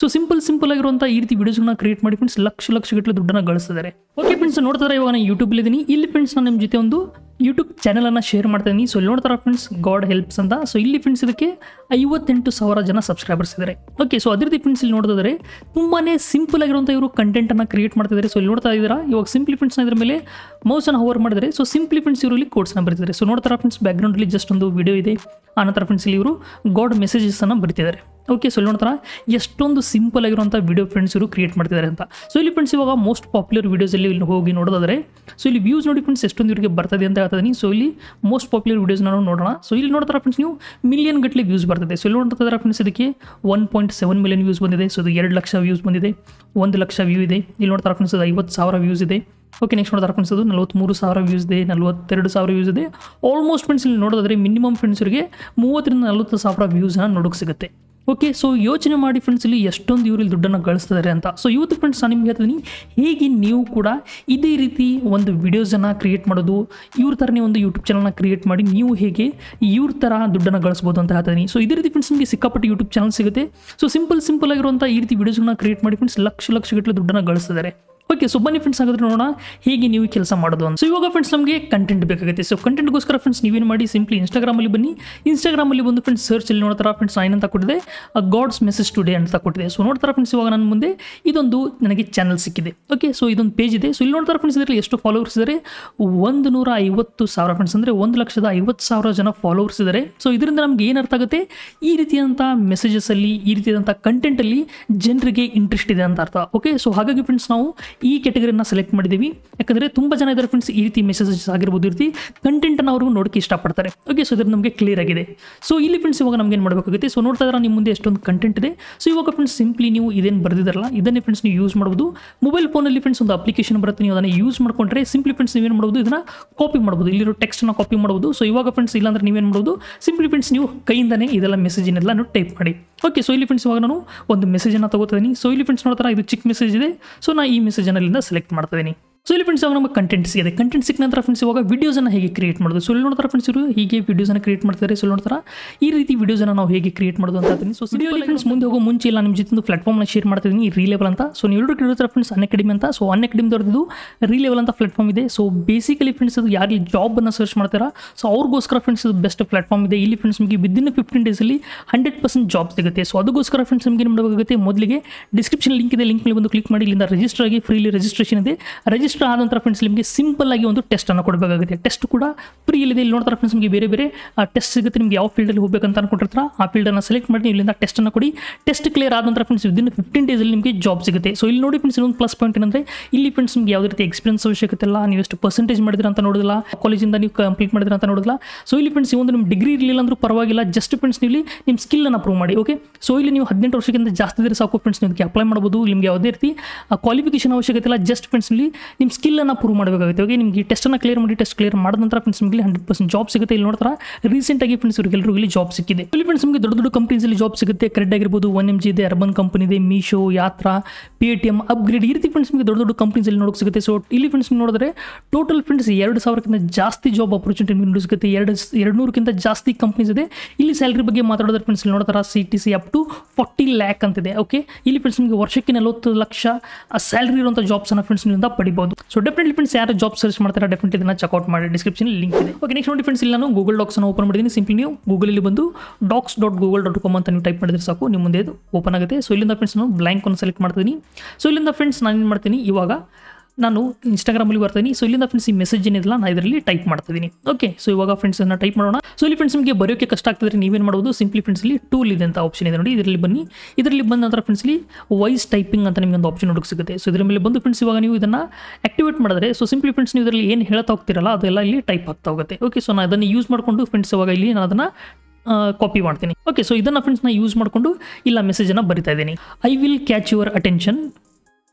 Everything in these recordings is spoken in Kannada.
ಸೊ ಸಿಂಪಲ್ ಸಿಂಪಲ್ ಆಗಿರುವಂಥ ಈ ರೀತಿ ವಿಡಿಯೋಸ್ಗಳನ್ನ ಕ್ರಿಯೇಟ್ ಮಾಡಿ ಫ್ರೆಂಡ್ಸ್ ಲಕ್ಷ ಲಕ್ಷ ಗಟ್ಟಲೆ ದುಡ್ಡನ್ನು ಗಳಿಸ್ತಿದ್ದಾರೆ ಓಕೆ ಫ್ರೆಂಡ್ಸ್ ನೋಡ್ತಾರೆ ಇವಾಗ ನಾನು ಯೂಟ್ಯೂಬ್ ಇದ್ದೀನಿ ಇಲ್ಲಿ ಫ್ರೆಂಡ್ಸ್ ನಾನು ನಿಮ್ಮ ಜೊತೆ ಒಂದು ಯೂಟ್ಯೂಬ್ ಚಾನಲನ್ನು ಶೇರ್ ಮಾಡ್ತಾ ಇದ್ದೀನಿ ಸೊ ಇಲ್ಲಿ ನೋಡ್ತಾರೆ ಫ್ರೆಂಡ್ಸ್ ಗಾಡ್ ಹೆಲ್ಪ್ಸ್ ಅಂತ ಸೊ ಇಲ್ಲಿ ಫ್ರೆಂಡ್ಸ್ ಇದಕ್ಕೆ ಐವತ್ತೆಂಟು ಸಾವಿರ ಜನ ಸಬ್ಸ್ಕ್ರೈಬರ್ಸ್ ಇದ್ದಾರೆ ಓಕೆ ಸೊ ಅದೇ ರೀತಿ ಫ್ರೆಂಡ್ಸ್ ಇಲ್ಲಿ ನೋಡಿದ್ರೆ ತುಂಬಾ ಸಿಂಪಲ್ ಆಗಿರುವಂಥ ಇವರು ಕಂಟೆಂಟನ್ನು ಕ್ರಿಯೇಟ್ ಮಾಡ್ತಿದ್ದಾರೆ ಸೊ ಇಲ್ಲಿ ನೋಡ್ತಾ ಇದ್ದೀರಾ ಇವಾಗ ಸಿಂಪ್ಲಿ ಫ್ರೆಂಡ್ಸ್ ಇದ್ರ ಮೇಲೆ ಮೌಸನ್ನು ಹವರ್ ಮಾಡಿದರೆ ಸೊ ಸಿಂಪ್ಲಿ ಫ್ರೆಂಡ್ಸ್ ಇವರು ಇಲ್ಲಿ ಕೋಡ್ಸ್ನ ಬರ್ತಿದ್ದಾರೆ ಸೊ ನೋಡ್ತಾರೆ ಫ್ರೆಂಡ್ಸ್ ಬ್ಯಾಕ್ಗ್ರೌಂಡಲ್ಲಿ ಜಸ್ಟ್ ಒಂದು ವಿಡಿಯೋ ಇದೆ ಆನಂತರ ಫ್ರೆಂಡ್ಸ್ ಇಲ್ಲಿ ಇವರು ಗಾಡ್ ಮೆಸೇಜಸನ್ನು ಬರ್ತಿದ್ದಾರೆ ಓಕೆ ಸೊ ಇಲ್ಲಿ ನೋಡ್ತಾರ ಎಷ್ಟೊಂದು ಸಿಂಪಲ್ ಆಗಿರುವಂಥ ವಿಡಿಯೋ ಫ್ರೆಂಡ್ಸ್ ಇವರು ಕ್ರಿಯೇಟ್ ಮಾಡ್ತಿದ್ದಾರೆ ಅಂತ ಸೊ ಇಲ್ಲಿ ಫ್ರೆಂಡ್ಸ್ ಇವಾಗ ಮೋಸ್ಟ್ ಪಾಪ್ಯುಲರ್ ವೀಡಿಯೋಸಲ್ಲಿ ಇಲ್ಲಿ ಹೋಗಿ ನೋಡೋದಾದ್ರೆ ಸೊ ಇಲ್ಲಿ ವ್ಯೂಸ್ ನೋಡಿ ಫ್ರೆಂಡ್ಸ್ ಎಷ್ಟೊಂದು ಇವರಿಗೆ ಬರ್ತದೆ ಅಂತ ಹೇಳ್ತೀನಿ ಸೊ ಇಲ್ಲಿ ಮೋಸ್ಟ್ ಪಾಪ್ಯುಲರ್ ವೀಡಿಯೋಸ್ ನಾವು ನೋಡೋಣ ಸೊ ಇಲ್ಲಿ ನೋಡ್ತಾರ ಫ್ರೆಂಡ್ಸ್ ನೀವು ಮಿಲಿಯನ್ ಗಟ್ಟಲೆ ವ್ಯೂಸ್ ಬರ್ತದೆ ಸೊ ಇಲ್ಲಿ ನೋಡ್ತಾ ಫ್ರೆಂಡ್ಸ್ ಇದಕ್ಕೆ one point seven million views ಬಂದಿದೆ ಸೊ ಇದು ಎರಡು ಲಕ್ಷ ವ್ಯೂಸ್ ಬಂದಿದೆ ಒಂದು ಲಕ್ಷ ವ್ಯೂ ಇದೆ ಇಲ್ಲಿ ನೋಡ್ತಾರ ಫ್ರೆಂಡ್ಸ್ ಅದು ಐವತ್ತು ಸಾವಿರ ವ್ಯೂಸ್ ಇದೆ ಓಕೆ ನೆಕ್ಸ್ಟ್ ನೋಡ್ತಾರೆ ಫ್ರೆಂಡ್ಸ್ ಅದು ನಲವತ್ತ್ಮೂರು ಸಾವಿರ ವ್ಯೂಸ್ ಇದೆ ನಲವತ್ತೆರಡು ಸಾವಿರ ವ್ಯೂಸ್ ಇದೆ ಆಲ್ಮೋಸ್ಟ್ ಫ್ರೆಂಡ್ಸ್ ಇಲ್ಲಿ ನೋಡೋದಾದ್ರೆ ಮಿನಿಮಮ್ ಫ್ರೆಂಡ್ಸ್ರಿಗೆ ಮೂವತ್ತರಿಂದ ನಲವತ್ತು ಸಾವಿರ ವ್ಯೂಸ್ನ ನೋಡೋಕೆ ಸಿಗುತ್ತೆ ಓಕೆ ಸೊ ಯೋಚನೆ ಮಾಡಿ ಫ್ರೆಂಡ್ಸ್ ಇಲ್ಲಿ ಎಷ್ಟೊಂದು ಇವರು ಇಲ್ಲಿ ದುಡ್ಡನ್ನು ಗಳಿಸ್ತಿದ್ದಾರೆ ಅಂತ ಸೊ ಇವತ್ತು ಫ್ರೆಂಡ್ಸ್ ನಾನು ನಿಮ್ಗೆ ಹೇಳ್ತೀನಿ ಹೇಗೆ ನೀವು ಕೂಡ ಇದೇ ರೀತಿ ಒಂದು ವಿಡಿಯೋಸನ್ನು ಕ್ರಿಯೇಟ್ ಮಾಡೋದು ಇವ್ರ ಥರನೇ ಒಂದು ಯೂಟ್ಯೂಬ್ ಚಾನಲ್ನ ಕ್ರಿಯೇಟ್ ಮಾಡಿ ನೀವು ಹೇಗೆ ಇವ್ರ ಥರ ದುಡ್ಡನ್ನು ಗಳಿಸ್ಬೋದು ಅಂತ ಹೇಳ್ತೀನಿ ಸೊ ಇದೇ ರೀತಿ ಫ್ರೆಂಡ್ಸ್ ನಿಮಗೆ ಸಿಕ್ಕಾಪಟ್ಟೆ ಯೂಟ್ಯೂಬ್ ಚಾನಲ್ ಸಿಗುತ್ತೆ ಸೊ ಸಿಂಪಲ್ ಸಿಂಪಲ್ ಆಗಿರುವಂಥ ಈ ರೀತಿ ವಿಡಿಯೋಸ್ಗಳನ್ನ ಕ್ರಿಯೇಟ್ ಮಾಡಿ ಫ್ರೆಂಡ್ಸ್ ಲಕ್ಷ ಲಕ್ಷ ಗಟ್ಟಲೆ ದುಡ್ಡನ್ನು ಗಳಿಸ್ತಿದ್ದಾರೆ ಓಕೆ ಸೊ ಬನ್ನಿ ಫ್ರೆಂಡ್ಸ್ ಹಾಗಾದ್ರೆ ನೋಡೋಣ ಹೇಗೆ ನೀವು ಕೆಲಸ ಮಾಡೋದು ಅಂತ ಸೊ ಇವಾಗ ಫ್ರೆಂಡ್ಸ್ ನಮಗೆ ಕಂಟೆಂಟ್ ಬೇಕಾಗುತ್ತೆ ಸೊ ಕಂಟೆಂಟ್ಗೋಸ್ಕರ ಫ್ರೆಂಡ್ಸ್ ನೀವೇನು ಮಾಡಿ ಸಿಂಪ್ಲಿ ಇನ್ಸ್ಟಾಗ್ರಾಮಲ್ಲಿ ಬನ್ನಿ ಇನ್ಸ್ಟಾಗ್ರಾಮಲ್ಲಿ ಬಂದು ಫ್ರೆಂಡ್ಸ್ ಸರ್ಚಲ್ಲಿ ನೋಡ್ತಾರ ಫ್ರೆಂಡ್ಸ್ ನಾನು ಏನಂತ ಕೊಟ್ಟಿದೆ ಗಾಡ್ಸ್ ಮೆಸೇಜ್ ಟುಡೇ ಅಂತ ಕೊಟ್ಟಿದೆ ಸೊ ನೋಡ್ತಾರ ಫ್ರೆಂಡ್ಸ್ ಇವಾಗ ನನ್ನ ಮುಂದೆ ಇದೊಂದು ನನಗೆ ಚಾನಲ್ ಸಿಕ್ಕಿದೆ ಓಕೆ ಸೊ ಇದೊಂದು ಪೇಜ್ ಇದೆ ಸೊ ಇಲ್ಲಿ ನೋಡ್ತಾರ ಫ್ರೆಂಡ್ಸ್ ಇದರಲ್ಲಿ ಎಷ್ಟು ಫಾಲೋವರ್ಸ್ ಇದ್ದಾರೆ ಒಂದು ನೂರ ಐವತ್ತು ಸಾವಿರ ಫ್ರೆಂಡ್ಸ್ ಅಂದರೆ ಒಂದು ಲಕ್ಷದ ಐವತ್ತು ಸಾವಿರ ಜನ ಫಾಲೋವರ್ಸ್ ಇದ್ದಾರೆ ಸೊ ಇದರಿಂದ ನಮ್ಗೆ ಏನು ಅರ್ಥ ಆಗುತ್ತೆ ಈ ರೀತಿಯಾದಂಥ ಮೆಸೇಜಸಲ್ಲಿ ಈ ರೀತಿಯಾದಂಥ ಕಂಟೆಂಟಲ್ಲಿ ಜನರಿಗೆ ಇಂಟ್ರೆಸ್ಟ್ ಇದೆ ಅಂತ ಅರ್ಥ ಓಕೆ ಸೊ ಹಾಗಾಗಿ ಫ್ರೆಂಡ್ಸ್ ನಾವು ಈ ಕೆಟಗರಿನ ಸೆಲೆಕ್ಟ್ ಮಾಡಿದ್ದೀವಿ ಯಾಕಂದರೆ ತುಂಬ ಜನ ಇದ್ದಾರೆ ಫ್ರೆಂಡ್ಸ್ ಈ ರೀತಿ ಮೆಸೇಜಸ್ ಆಗಿರ್ಬೋದು ಈ ರೀತಿ ಕಂಟೆಂಟನ್ನು ಅವರು ನೋಡೋಕ್ಕೆ ಇಷ್ಟಪಡ್ತಾರೆ ಓಕೆ ಸೊ ಇದ್ರ ನಮಗೆ ಕ್ಲಿಯರ್ ಆಗಿದೆ ಸೊ ಇಲ್ಲಿ ಫ್ರೆಂಡ್ಸ್ ಇವಾಗ ನಮ್ಗೆ ಏನು ಮಾಡಬೇಕಾಗುತ್ತೆ ಸೊ ನೋಡ್ತಾ ಇದ್ರೆ ನಿಮ್ಮ ಮುಂದೆ ಎಷ್ಟೊಂದು ಕಂಟೆಂಟ್ ಇದೆ ಸೊ ಇವಾಗ ಫ್ರೆಂಡ್ಸ್ ಸಿಂಪ್ಲಿ ನೀವು ಇದೇನು ಬರೆದಿದ್ದಾರಲ್ಲ ಇದನ್ನೇ ಫ್ರೆಂಡ್ಸ್ ನೀವು ಯೂಸ್ ಮಾಡ್ಬೋದು ಮೊಬೈಲ್ ಫೋನಲ್ಲಿ ಫ್ರೆಂಡ್ಸ್ ಒಂದು ಅಪ್ಲಿಕೇಶನ್ ಬರುತ್ತೆ ನೀವು ಅದನ್ನು ಯೂಸ್ ಮಾಡ್ಕೊಂಡ್ರೆ ಸಿಂಪ್ಲಿ ಫ್ರೆಂಡ್ಸ್ ನೀವೇನು ಮಾಡ್ಬೋದು ಇದನ್ನು ಕಾಪಿ ಮಾಡ್ಬೋದು ಇಲ್ಲಿರೋ ಟೆಕ್ಸ್ಟ್ನ ಕಾಪಿ ಮಾಡ್ಬೋದು ಸೊ ಇವಾಗ ಫ್ರೆಂಡ್ಸ್ ಇಲ್ಲಾಂದ್ರೆ ನೀವೇನು ಮಾಡ್ಬೋದು ಸಿಂಪ್ಲಿ ಫ್ರೆಂಡ್ಸ್ ನೀವು ಕೈಯಿಂದನೇ ಇದೆಲ್ಲ ಮೆಸೇಜನ್ನೆಲ್ಲ ನೀವು ಟೈಪ್ ಮಾಡಿ ಓಕೆ ಸೊ ಇಲ್ಲಿ ಫ್ರೆಂಡ್ಸ್ ಇವಾಗ ನಾನು ಒಂದು ಮೆಸೇಜನ್ನು ತಗೋತಿದ್ದೀನಿ ಸೊ ಇಲ್ಲಿ ಫ್ರೆಂಡ್ಸ್ ನೋಡ್ತಾರೆ ಇದು ಚಿಕ್ಕ ಮೆಸೇಜ್ ಇದೆ ಸೊ ನಾನು ಈ ಮೆಸೇಜನ್ನು ಇಲ್ಲಿಂದ ಸೆಲೆಕ್ಟ್ ಮಾಡ್ತಾ ಇದ್ದೀನಿ ಸೊ ಇಲ್ಲಿ ಫ್ರೆಂಡ್ಸ್ ಇವಾಗ ನಮಗೆ ಕಂಟೆಂಟ್ ಸಿಗಿದೆ ಕಂಟೆಂಟ್ ಸಿಕ್ಕ ನಂತರ ಫ್ರೆಂಡ್ಸ್ ಇವಾಗ ವಿಡಿಯೋಸನ್ನು ಹೇಗೆ ಕ್ರಿಯೇಟ್ ಮಾಡೋದು ಸೊ ಇಲ್ಲಿ ನೋಡ್ತಾರೆ ಫ್ರೆಂಡ್ಸ್ ಇವರು ಹೀಗೆ ವಿಡಿಯೋಸನ್ನು ಕ್ರಿಯೇಟ್ ಮಾಡ್ತಾರೆ ಸೊ ನೋಡ್ತಾರೆ ಈ ರೀತಿ ವಿಡಿಯೋಸನ್ನು ನಾವು ಹೇಗೆ ಕ್ರಿಯೇಟ್ ಮಾಡೋದು ಅಂತ ಹೇಳ್ತೀನಿ ಸೊ ವಿಡಿಯೋ ಫ್ರೆಂಡ್ಸ್ ಮುಂದೆ ಹೋಗೋ ಮುಂಚೆ ಇಲ್ಲ ನಿಮ್ಮ ಜೊತೆ ಒಂದು ಪ್ಲಾಟ್ಫಾರ್ಮ್ನ ಶೇರ್ ಮಾಡ್ತಿದ್ದೀನಿ ರೀಲೆಬಲ್ ಅಂತ ಸೊ ನೀವು ಎಲ್ಲರೂ ಕೇಳಿದ್ರೆ ಫ್ರೆಂಡ್ಸ್ ಅನ್ ಅಕಾಡೆಮಿ ಅಂತ ಸೊ ಅನ್ ಅಕಾಡೆಮಿದವ್ರದ್ದು ರೀಲೆಬಲ್ ಅಂತ ಪ್ಲಾಟ್ಫಾರ್ಮ್ ಇದೆ ಸೊ ಬೇಸಿಕಲಿ ಫ್ರೆಂಡ್ಸ್ ಅದು ಯಾರು ಜಾಬನ್ನು ಸರ್ಚ್ ಮಾಡ್ತಾರಾ ಸೊ ಅವ್ರಿಗೋಸ್ಕರ ಫ್ರೆಂಡ್ಸ್ ಇದು ಬೆಸ್ಟ್ ಪ್ಲಾಟ್ಫಾರ್ಮ್ ಇದೆ ಇಲ್ಲಿ ಫ್ರೆಂಡ್ಸ್ ನಿಮಗೆ ವಿದಿನ್ ಫಿಫ್ಟೀನ್ ಡೇಸಲ್ಲಿ ಹಂಡ್ರೆಡ್ ಪರ್ಸೆಂಟ್ ಜಾಬ್ ಸಿಗುತ್ತೆ ಸೊ ಅದಕ್ಕೋಸ್ಕರ ಫ್ರೆಂಡ್ಸ್ ನಿಮಗೆ ಏನು ಮಾಡಬೇಕಾಗುತ್ತೆ ಮೊದಲಿಗೆ ಡಿಸ್ಕ್ರಿಪ್ಷನ್ ಲಿಂಕ್ ಇದೆ ಲಿಂಕ್ ಮೇಲೆ ಬಂದು ಕ್ಲಿಕ್ ಮಾಡಿ ಇಲ್ಲಿಂದ ರಿಜಿಸ್ಟರ್ ಆಗಿ ಫ್ರೀಲಿ ರಿಜಿಸ್ಟ್ರೇಷನ್ ಇದೆ ರಿಜಿಸ್ಟರ್ ಆದ ನಂತರ ಫ್ರೆಂಡ್ಸ್ ನಿಮಗೆ ಸಿಂಪಲ್ ಆಗಿ ಒಂದು ಟೆಸ್ಟ್ ಅನ್ನು ಕೊಡಬೇಕಾಗುತ್ತೆ ಟೆಸ್ಟ್ ಕೂಡ ಫ್ರೀ ಇದೆ ಇಲ್ಲಿ ನೋಡ್ತಾರೆ ಫ್ರೆಂಡ್ಸ್ ನಿಮಗೆ ಬೇರೆ ಬೇರೆ ಟೆಸ್ಟ್ ಸಿಗುತ್ತೆ ನಿಮಗೆ ಯಾವ ಫೀಲ್ಡಲ್ಲಿ ಹೋಗಬೇಕಂತ ಅನ್ಕೊಂಡಿರ್ತಾರ ಆ ಫೀಲ್ಡನ್ನು ಸೆಲೆಕ್ಟ್ ಮಾಡಿ ಇಲ್ಲಿಂದ ಟೆಸ್ಟನ್ನು ಕೊಡಿ ಟೆಸ್ಟ್ ಕ್ಲಿಯರ್ ಆದ ನಂತರ ಫ್ರೆಂಡ್ಸ್ ವಿದಿನ್ ಫಿಫ್ಟೀನ್ ಡೇಸಲ್ಲಿ ನಿಮಗೆ ಜಾಬ್ ಸಿಗುತ್ತೆ ಸೊ ಇಲ್ಲಿ ನೋಡಿ ಫ್ರೆಂಡ್ಸ್ ಇನ್ನೊಂದು ಪ್ಲಸ್ ಪಾಯಿಂಟ್ ಏನಂದರೆ ಇಲ್ಲಿ ಫ್ರೆಂಡ್ಸ್ ನಿಮಗೆ ಯಾವುದೇ ರೀತಿ ಎಕ್ಸ್ಪೀರಿಯನ್ಸ್ ಅವಶ್ಯಕತೆ ಇಲ್ಲ ನೀವು ಎಷ್ಟು ಪರ್ಸೆಂಟೇಜ್ ಮಾಡಿದ್ರೆ ಅಂತ ನೋಡೋದಿಲ್ಲ ಕಾಲೇಜಿಂದ ನೀವು ಕಂಪ್ಲೀಟ್ ಮಾಡಿದ್ರೆ ಅಂತ ನೋಡೋದಿಲ್ಲ ಸೊ ಇಲ್ಲಿ ಫ್ರೆಂಡ್ಸ್ ಈ ಒಂದು ನಿಮ್ಮ ಡಿಗ್ರಿ ಇರಲಿಲ್ಲ ಅಂದ್ರೂ ಪರವಾಗಿಲ್ಲ ಜಸ್ಟ್ ಫ್ರೆಂಡ್ಸ್ ನೀವು ಇಲ್ಲಿ ನಿಮ್ಮ ಸ್ಕಿಲ್ಲನ್ನು ಪ್ರೂವ್ ಮಾಡಿ ಓಕೆ ಸೊ ಇಲ್ಲಿ ನೀವು ಹದಿನೆಂಟು ವರ್ಷಕ್ಕಿಂತ ಜಾಸ್ತಿ ಇದ್ರೆ ಸಾಕು ಫ್ರೆಂಡ್ಸ್ ನಿಮಗೆ ಅಪ್ಲೈ ಮಾಡ್ಬೋದು ನಿಮಗೆ ಯಾವುದೇ ರೀತಿ ಕ್ವಾಲಿಫಿಕೇಶನ್ ಅವಶ್ಯಕತೆ ಇಲ್ಲ ಜಸ್ಟ್ ಫ್ರೆಂಡ್ಸ್ ಇಲ್ಲಿ ನಿಮ್ಮ ಸ್ಕಿಲ್ಲನ್ನು ಪ್ರೂವ್ ಮಾಡಬೇಕಾಗುತ್ತೆ ಓಕೆ ನಿಮಗೆ ಟೆಸ್ಟನ್ನು ಕ್ಲಿಯರ್ ಮಾಡಿ ಟೆಸ್ಟ್ ಕ್ಲಿಯರ್ ಮಾಡಿದ ನಂತರ ಫ್ರೆಂಡ್ಸ್ ನಿಮಗೆ ಹಂಡ್ರೆಡ್ ಪರ್ಸೆಂಟ್ ಜಾಬ್ ಸಿಗುತ್ತೆ ಇಲ್ಲಿ ನೋಡ್ತಾರೆ ರೀಸೆಂಟಾಗಿ ಫ್ರೆಂಡ್ಸ್ ಇವರಿಗೆಲ್ಲರೂ ಇಲ್ಲಿ ಜಾಬ್ ಸಿಕ್ಕಿದೆ ಇಲ್ಲಿ ಫ್ರೆಂಡ್ಸ್ ನಿಮಗೆ ದೊಡ್ಡ ದೊಡ್ಡ ಕಂಪನೀಸಲ್ಲಿ ಜಾಬ್ ಸಿಗುತ್ತೆ ಕ್ರೆಡ್ ಆಗಿರ್ಬೋದು ಒನ್ ಎಮ್ ಜಿ ಇದೆ ಅರ್ಬನ್ ಕಂಪನಿ ಇದೆ ಮೀಶೋ ಯಾತ್ರಾ ಪೇ ಟಿ ಎಮ್ ಅಪ್ಗ್ರೇಡ್ ಈ ರೀತಿ ಫ್ರೆಂಡ್ಸ್ ನಿಮಗೆ ದೊಡ್ಡ ದೊಡ್ಡ ಕಂಪನೀಸಲ್ಲಿ ನೋಡೋಕೆ ಸಿಗುತ್ತೆ ಸೊ ಇಲ್ಲಿ ಫ್ರೆಂಡ್ಸ್ ನೋಡಿದ್ರೆ ಟೋಟಲ್ ಫ್ರೆಂಡ್ಸ್ ಎರಡು ಸಾವಿರಕ್ಕಿಂತ ಜಾಸ್ತಿ ಜಾಬ್ ಆಪರ್ಚುನಿಟಿ ನಿಮಗೆ ಸಿಗುತ್ತೆ ಎರಡು ಎರಡು ನೂರಕ್ಕಿಂತ ಜಾಸ್ತಿ ಕಂಪ್ನೀಸ್ ಇದೆ ಇಲ್ಲಿ ಸ್ಯಾಲ್ರಿ ಬಗ್ಗೆ ಮಾತಾಡೋದ್ರೆ ಫ್ರೆಂಡ್ಸ್ ಇಲ್ಲಿ ನೋಡ್ತಾರೆ C T C up to forty lakh ಅಂತಿದೆ ಓಕೆ ಇಲ್ಲಿ ಫ್ರೆಂಡ್ಸ್ ನಿಮಗೆ ವರ್ಷಕ್ಕೆ ನಲವತ್ತು ಲಕ್ಷ ಸ್ಯಾಲ್ರಿ ಇರುವಂಥ ಜಾಬ್ಸನ್ನು ಫ್ರೆಂಡ್ಸ್ ನಿಮ್ಮಿಂದ ಪಡಿಬೋದು ಸೊ ಡೆಫಿನೆಟ್ಲಿ ಫ್ರೆಂಡ್ಸ್ ಯಾರು ಜಾಬ್ ಸರ್ಚ್ ಮಾಡ್ತಾರೆ ಡೆಫಿನೆಟ್ಲಿ ಇದನ್ನ ಚೆಕ್ಔಟ್ ಮಾಡಿ ಡಿಸ್ಕ್ರಿಪ್ಷನ್ ಲಿಂಕ್ ಇದೆ ಓಕೆ ನೆಕ್ಸ್ಟ್ ನೋಡಿ ಫ್ರೆಂಡ್ಸ್ ಇಲ್ಲಿ ನಾನು ಗೂಗಲ್ ಡಾಕ್ಸ್ ಅನ್ನು ಓಪನ್ ಮಾಡಿದ್ದೀನಿ ಸಿಂಪ್ಲಿ ನೀವು ಗೂಗಲಲ್ಲಿ ಬಂದು docs dot Google dot com ಅಂತ ನೀವು ಟೈಪ್ ಮಾಡಿದ್ರೆ ಸಾಕು ನಿಮ್ಮ ಮುಂದೆ ಇದು ಓಪನ್ ಆಗುತ್ತೆ ಸೊ ಇಲ್ಲಿಂದ ಫ್ರೆಂಡ್ಸ್ ನಾನು ಬ್ಲ್ಯಾಂಕ್ ಅನ್ನು ಸೆಲೆಕ್ಟ್ ಮಾಡ್ತೀನಿ ಸೊ ಇಲ್ಲಿಂದ ಫ್ರೆಂಡ್ಸ್ ನಾನು ಏನು ಮಾಡ್ತೀನಿ ಇವಾಗ ನಾನು ಇನ್ಸ್ಟಾಗ್ರಾಮಲ್ಲಿ ಬರ್ತೀನಿ ಸೊ ಇಲ್ಲಿಂದ ಫ್ರೆಂಡ್ಸ್ ಈ ಮೆಸೇಜ್ ಏನಿಲ್ಲ ನಾನು ಇದರಲ್ಲಿ ಟೈಪ್ ಮಾಡ್ತಿದ್ದೀನಿ ಓಕೆ ಸೊ ಇವಾಗ ಫ್ರೆಂಡ್ಸ್ ಅನ್ನ ಟೈಪ್ ಮಾಡೋಣ ಸೊ ಇಲ್ಲಿ ಫ್ರೆಂಡ್ಸ್ ನಿಮಗೆ ಬರೆಯೋಕ್ಕೆ ಕಷ್ಟ ಆಗ್ತದೆ ನೀವೇನು ಮಾಡ್ಬೋದು ಸಿಂಪ್ಲಿ ಫ್ರೆಂಡ್ಸ್ ಇಲ್ಲಿ ಟೂಲ್ ಇದೆ ಅಂತ ಆಪ್ಷನ್ ಇದೆ ನೋಡಿ ಇದರಲ್ಲಿ ಬನ್ನಿ ಇದರಲ್ಲಿ ಬಂದ ನಂತರ ಫ್ರೆಂಡ್ಸ್ ಇಲ್ಲಿ ವಾಯ್ಸ್ ಟೈಪಿಂಗ್ ಅಂತ ನಿಮಗೆ ಒಂದು ಆಪ್ಷನ್ ಹುಡುಕ್ ಸಿಗುತ್ತೆ ಸೊ ಇದರ ಮೇಲೆ ಬಂದು ಫ್ರೆಂಡ್ಸ್ ಇವಾಗ ನೀವು ಇದನ್ನು ಆಕ್ಟಿವೇಟ್ ಮಾಡಿದ್ರೆ ಸೊ ಸಿಂಪ್ಲಿ ಫ್ರೆಂಡ್ಸ್ ನೀವು ಇದರಲ್ಲಿ ಏನು ಹೇಳ್ತಾ ಹೋಗ್ತಿರಲ್ಲ ಅದೆಲ್ಲ ಇಲ್ಲಿ ಟೈಪ್ ಆಗ್ತಾ ಹೋಗುತ್ತೆ ಓಕೆ ಸೊ ನಾನು ಅದನ್ನು ಯೂಸ್ ಮಾಡಿಕೊಂಡು ಫ್ರೆಂಡ್ಸ್ ಇವಾಗ ಇಲ್ಲಿ ನಾನು ಅದನ್ನು ಕಾಪಿ ಮಾಡ್ತೀನಿ ಓಕೆ ಸೊ ಇದನ್ನು ಫ್ರೆಂಡ್ಸ್ ನಾನು ಯೂಸ್ ಮಾಡಿಕೊಂಡು ಇಲ್ಲ ಮೆಸೇಜನ್ನು ಬರಿತಾ ಇದ್ದೀನಿ I will catch your attention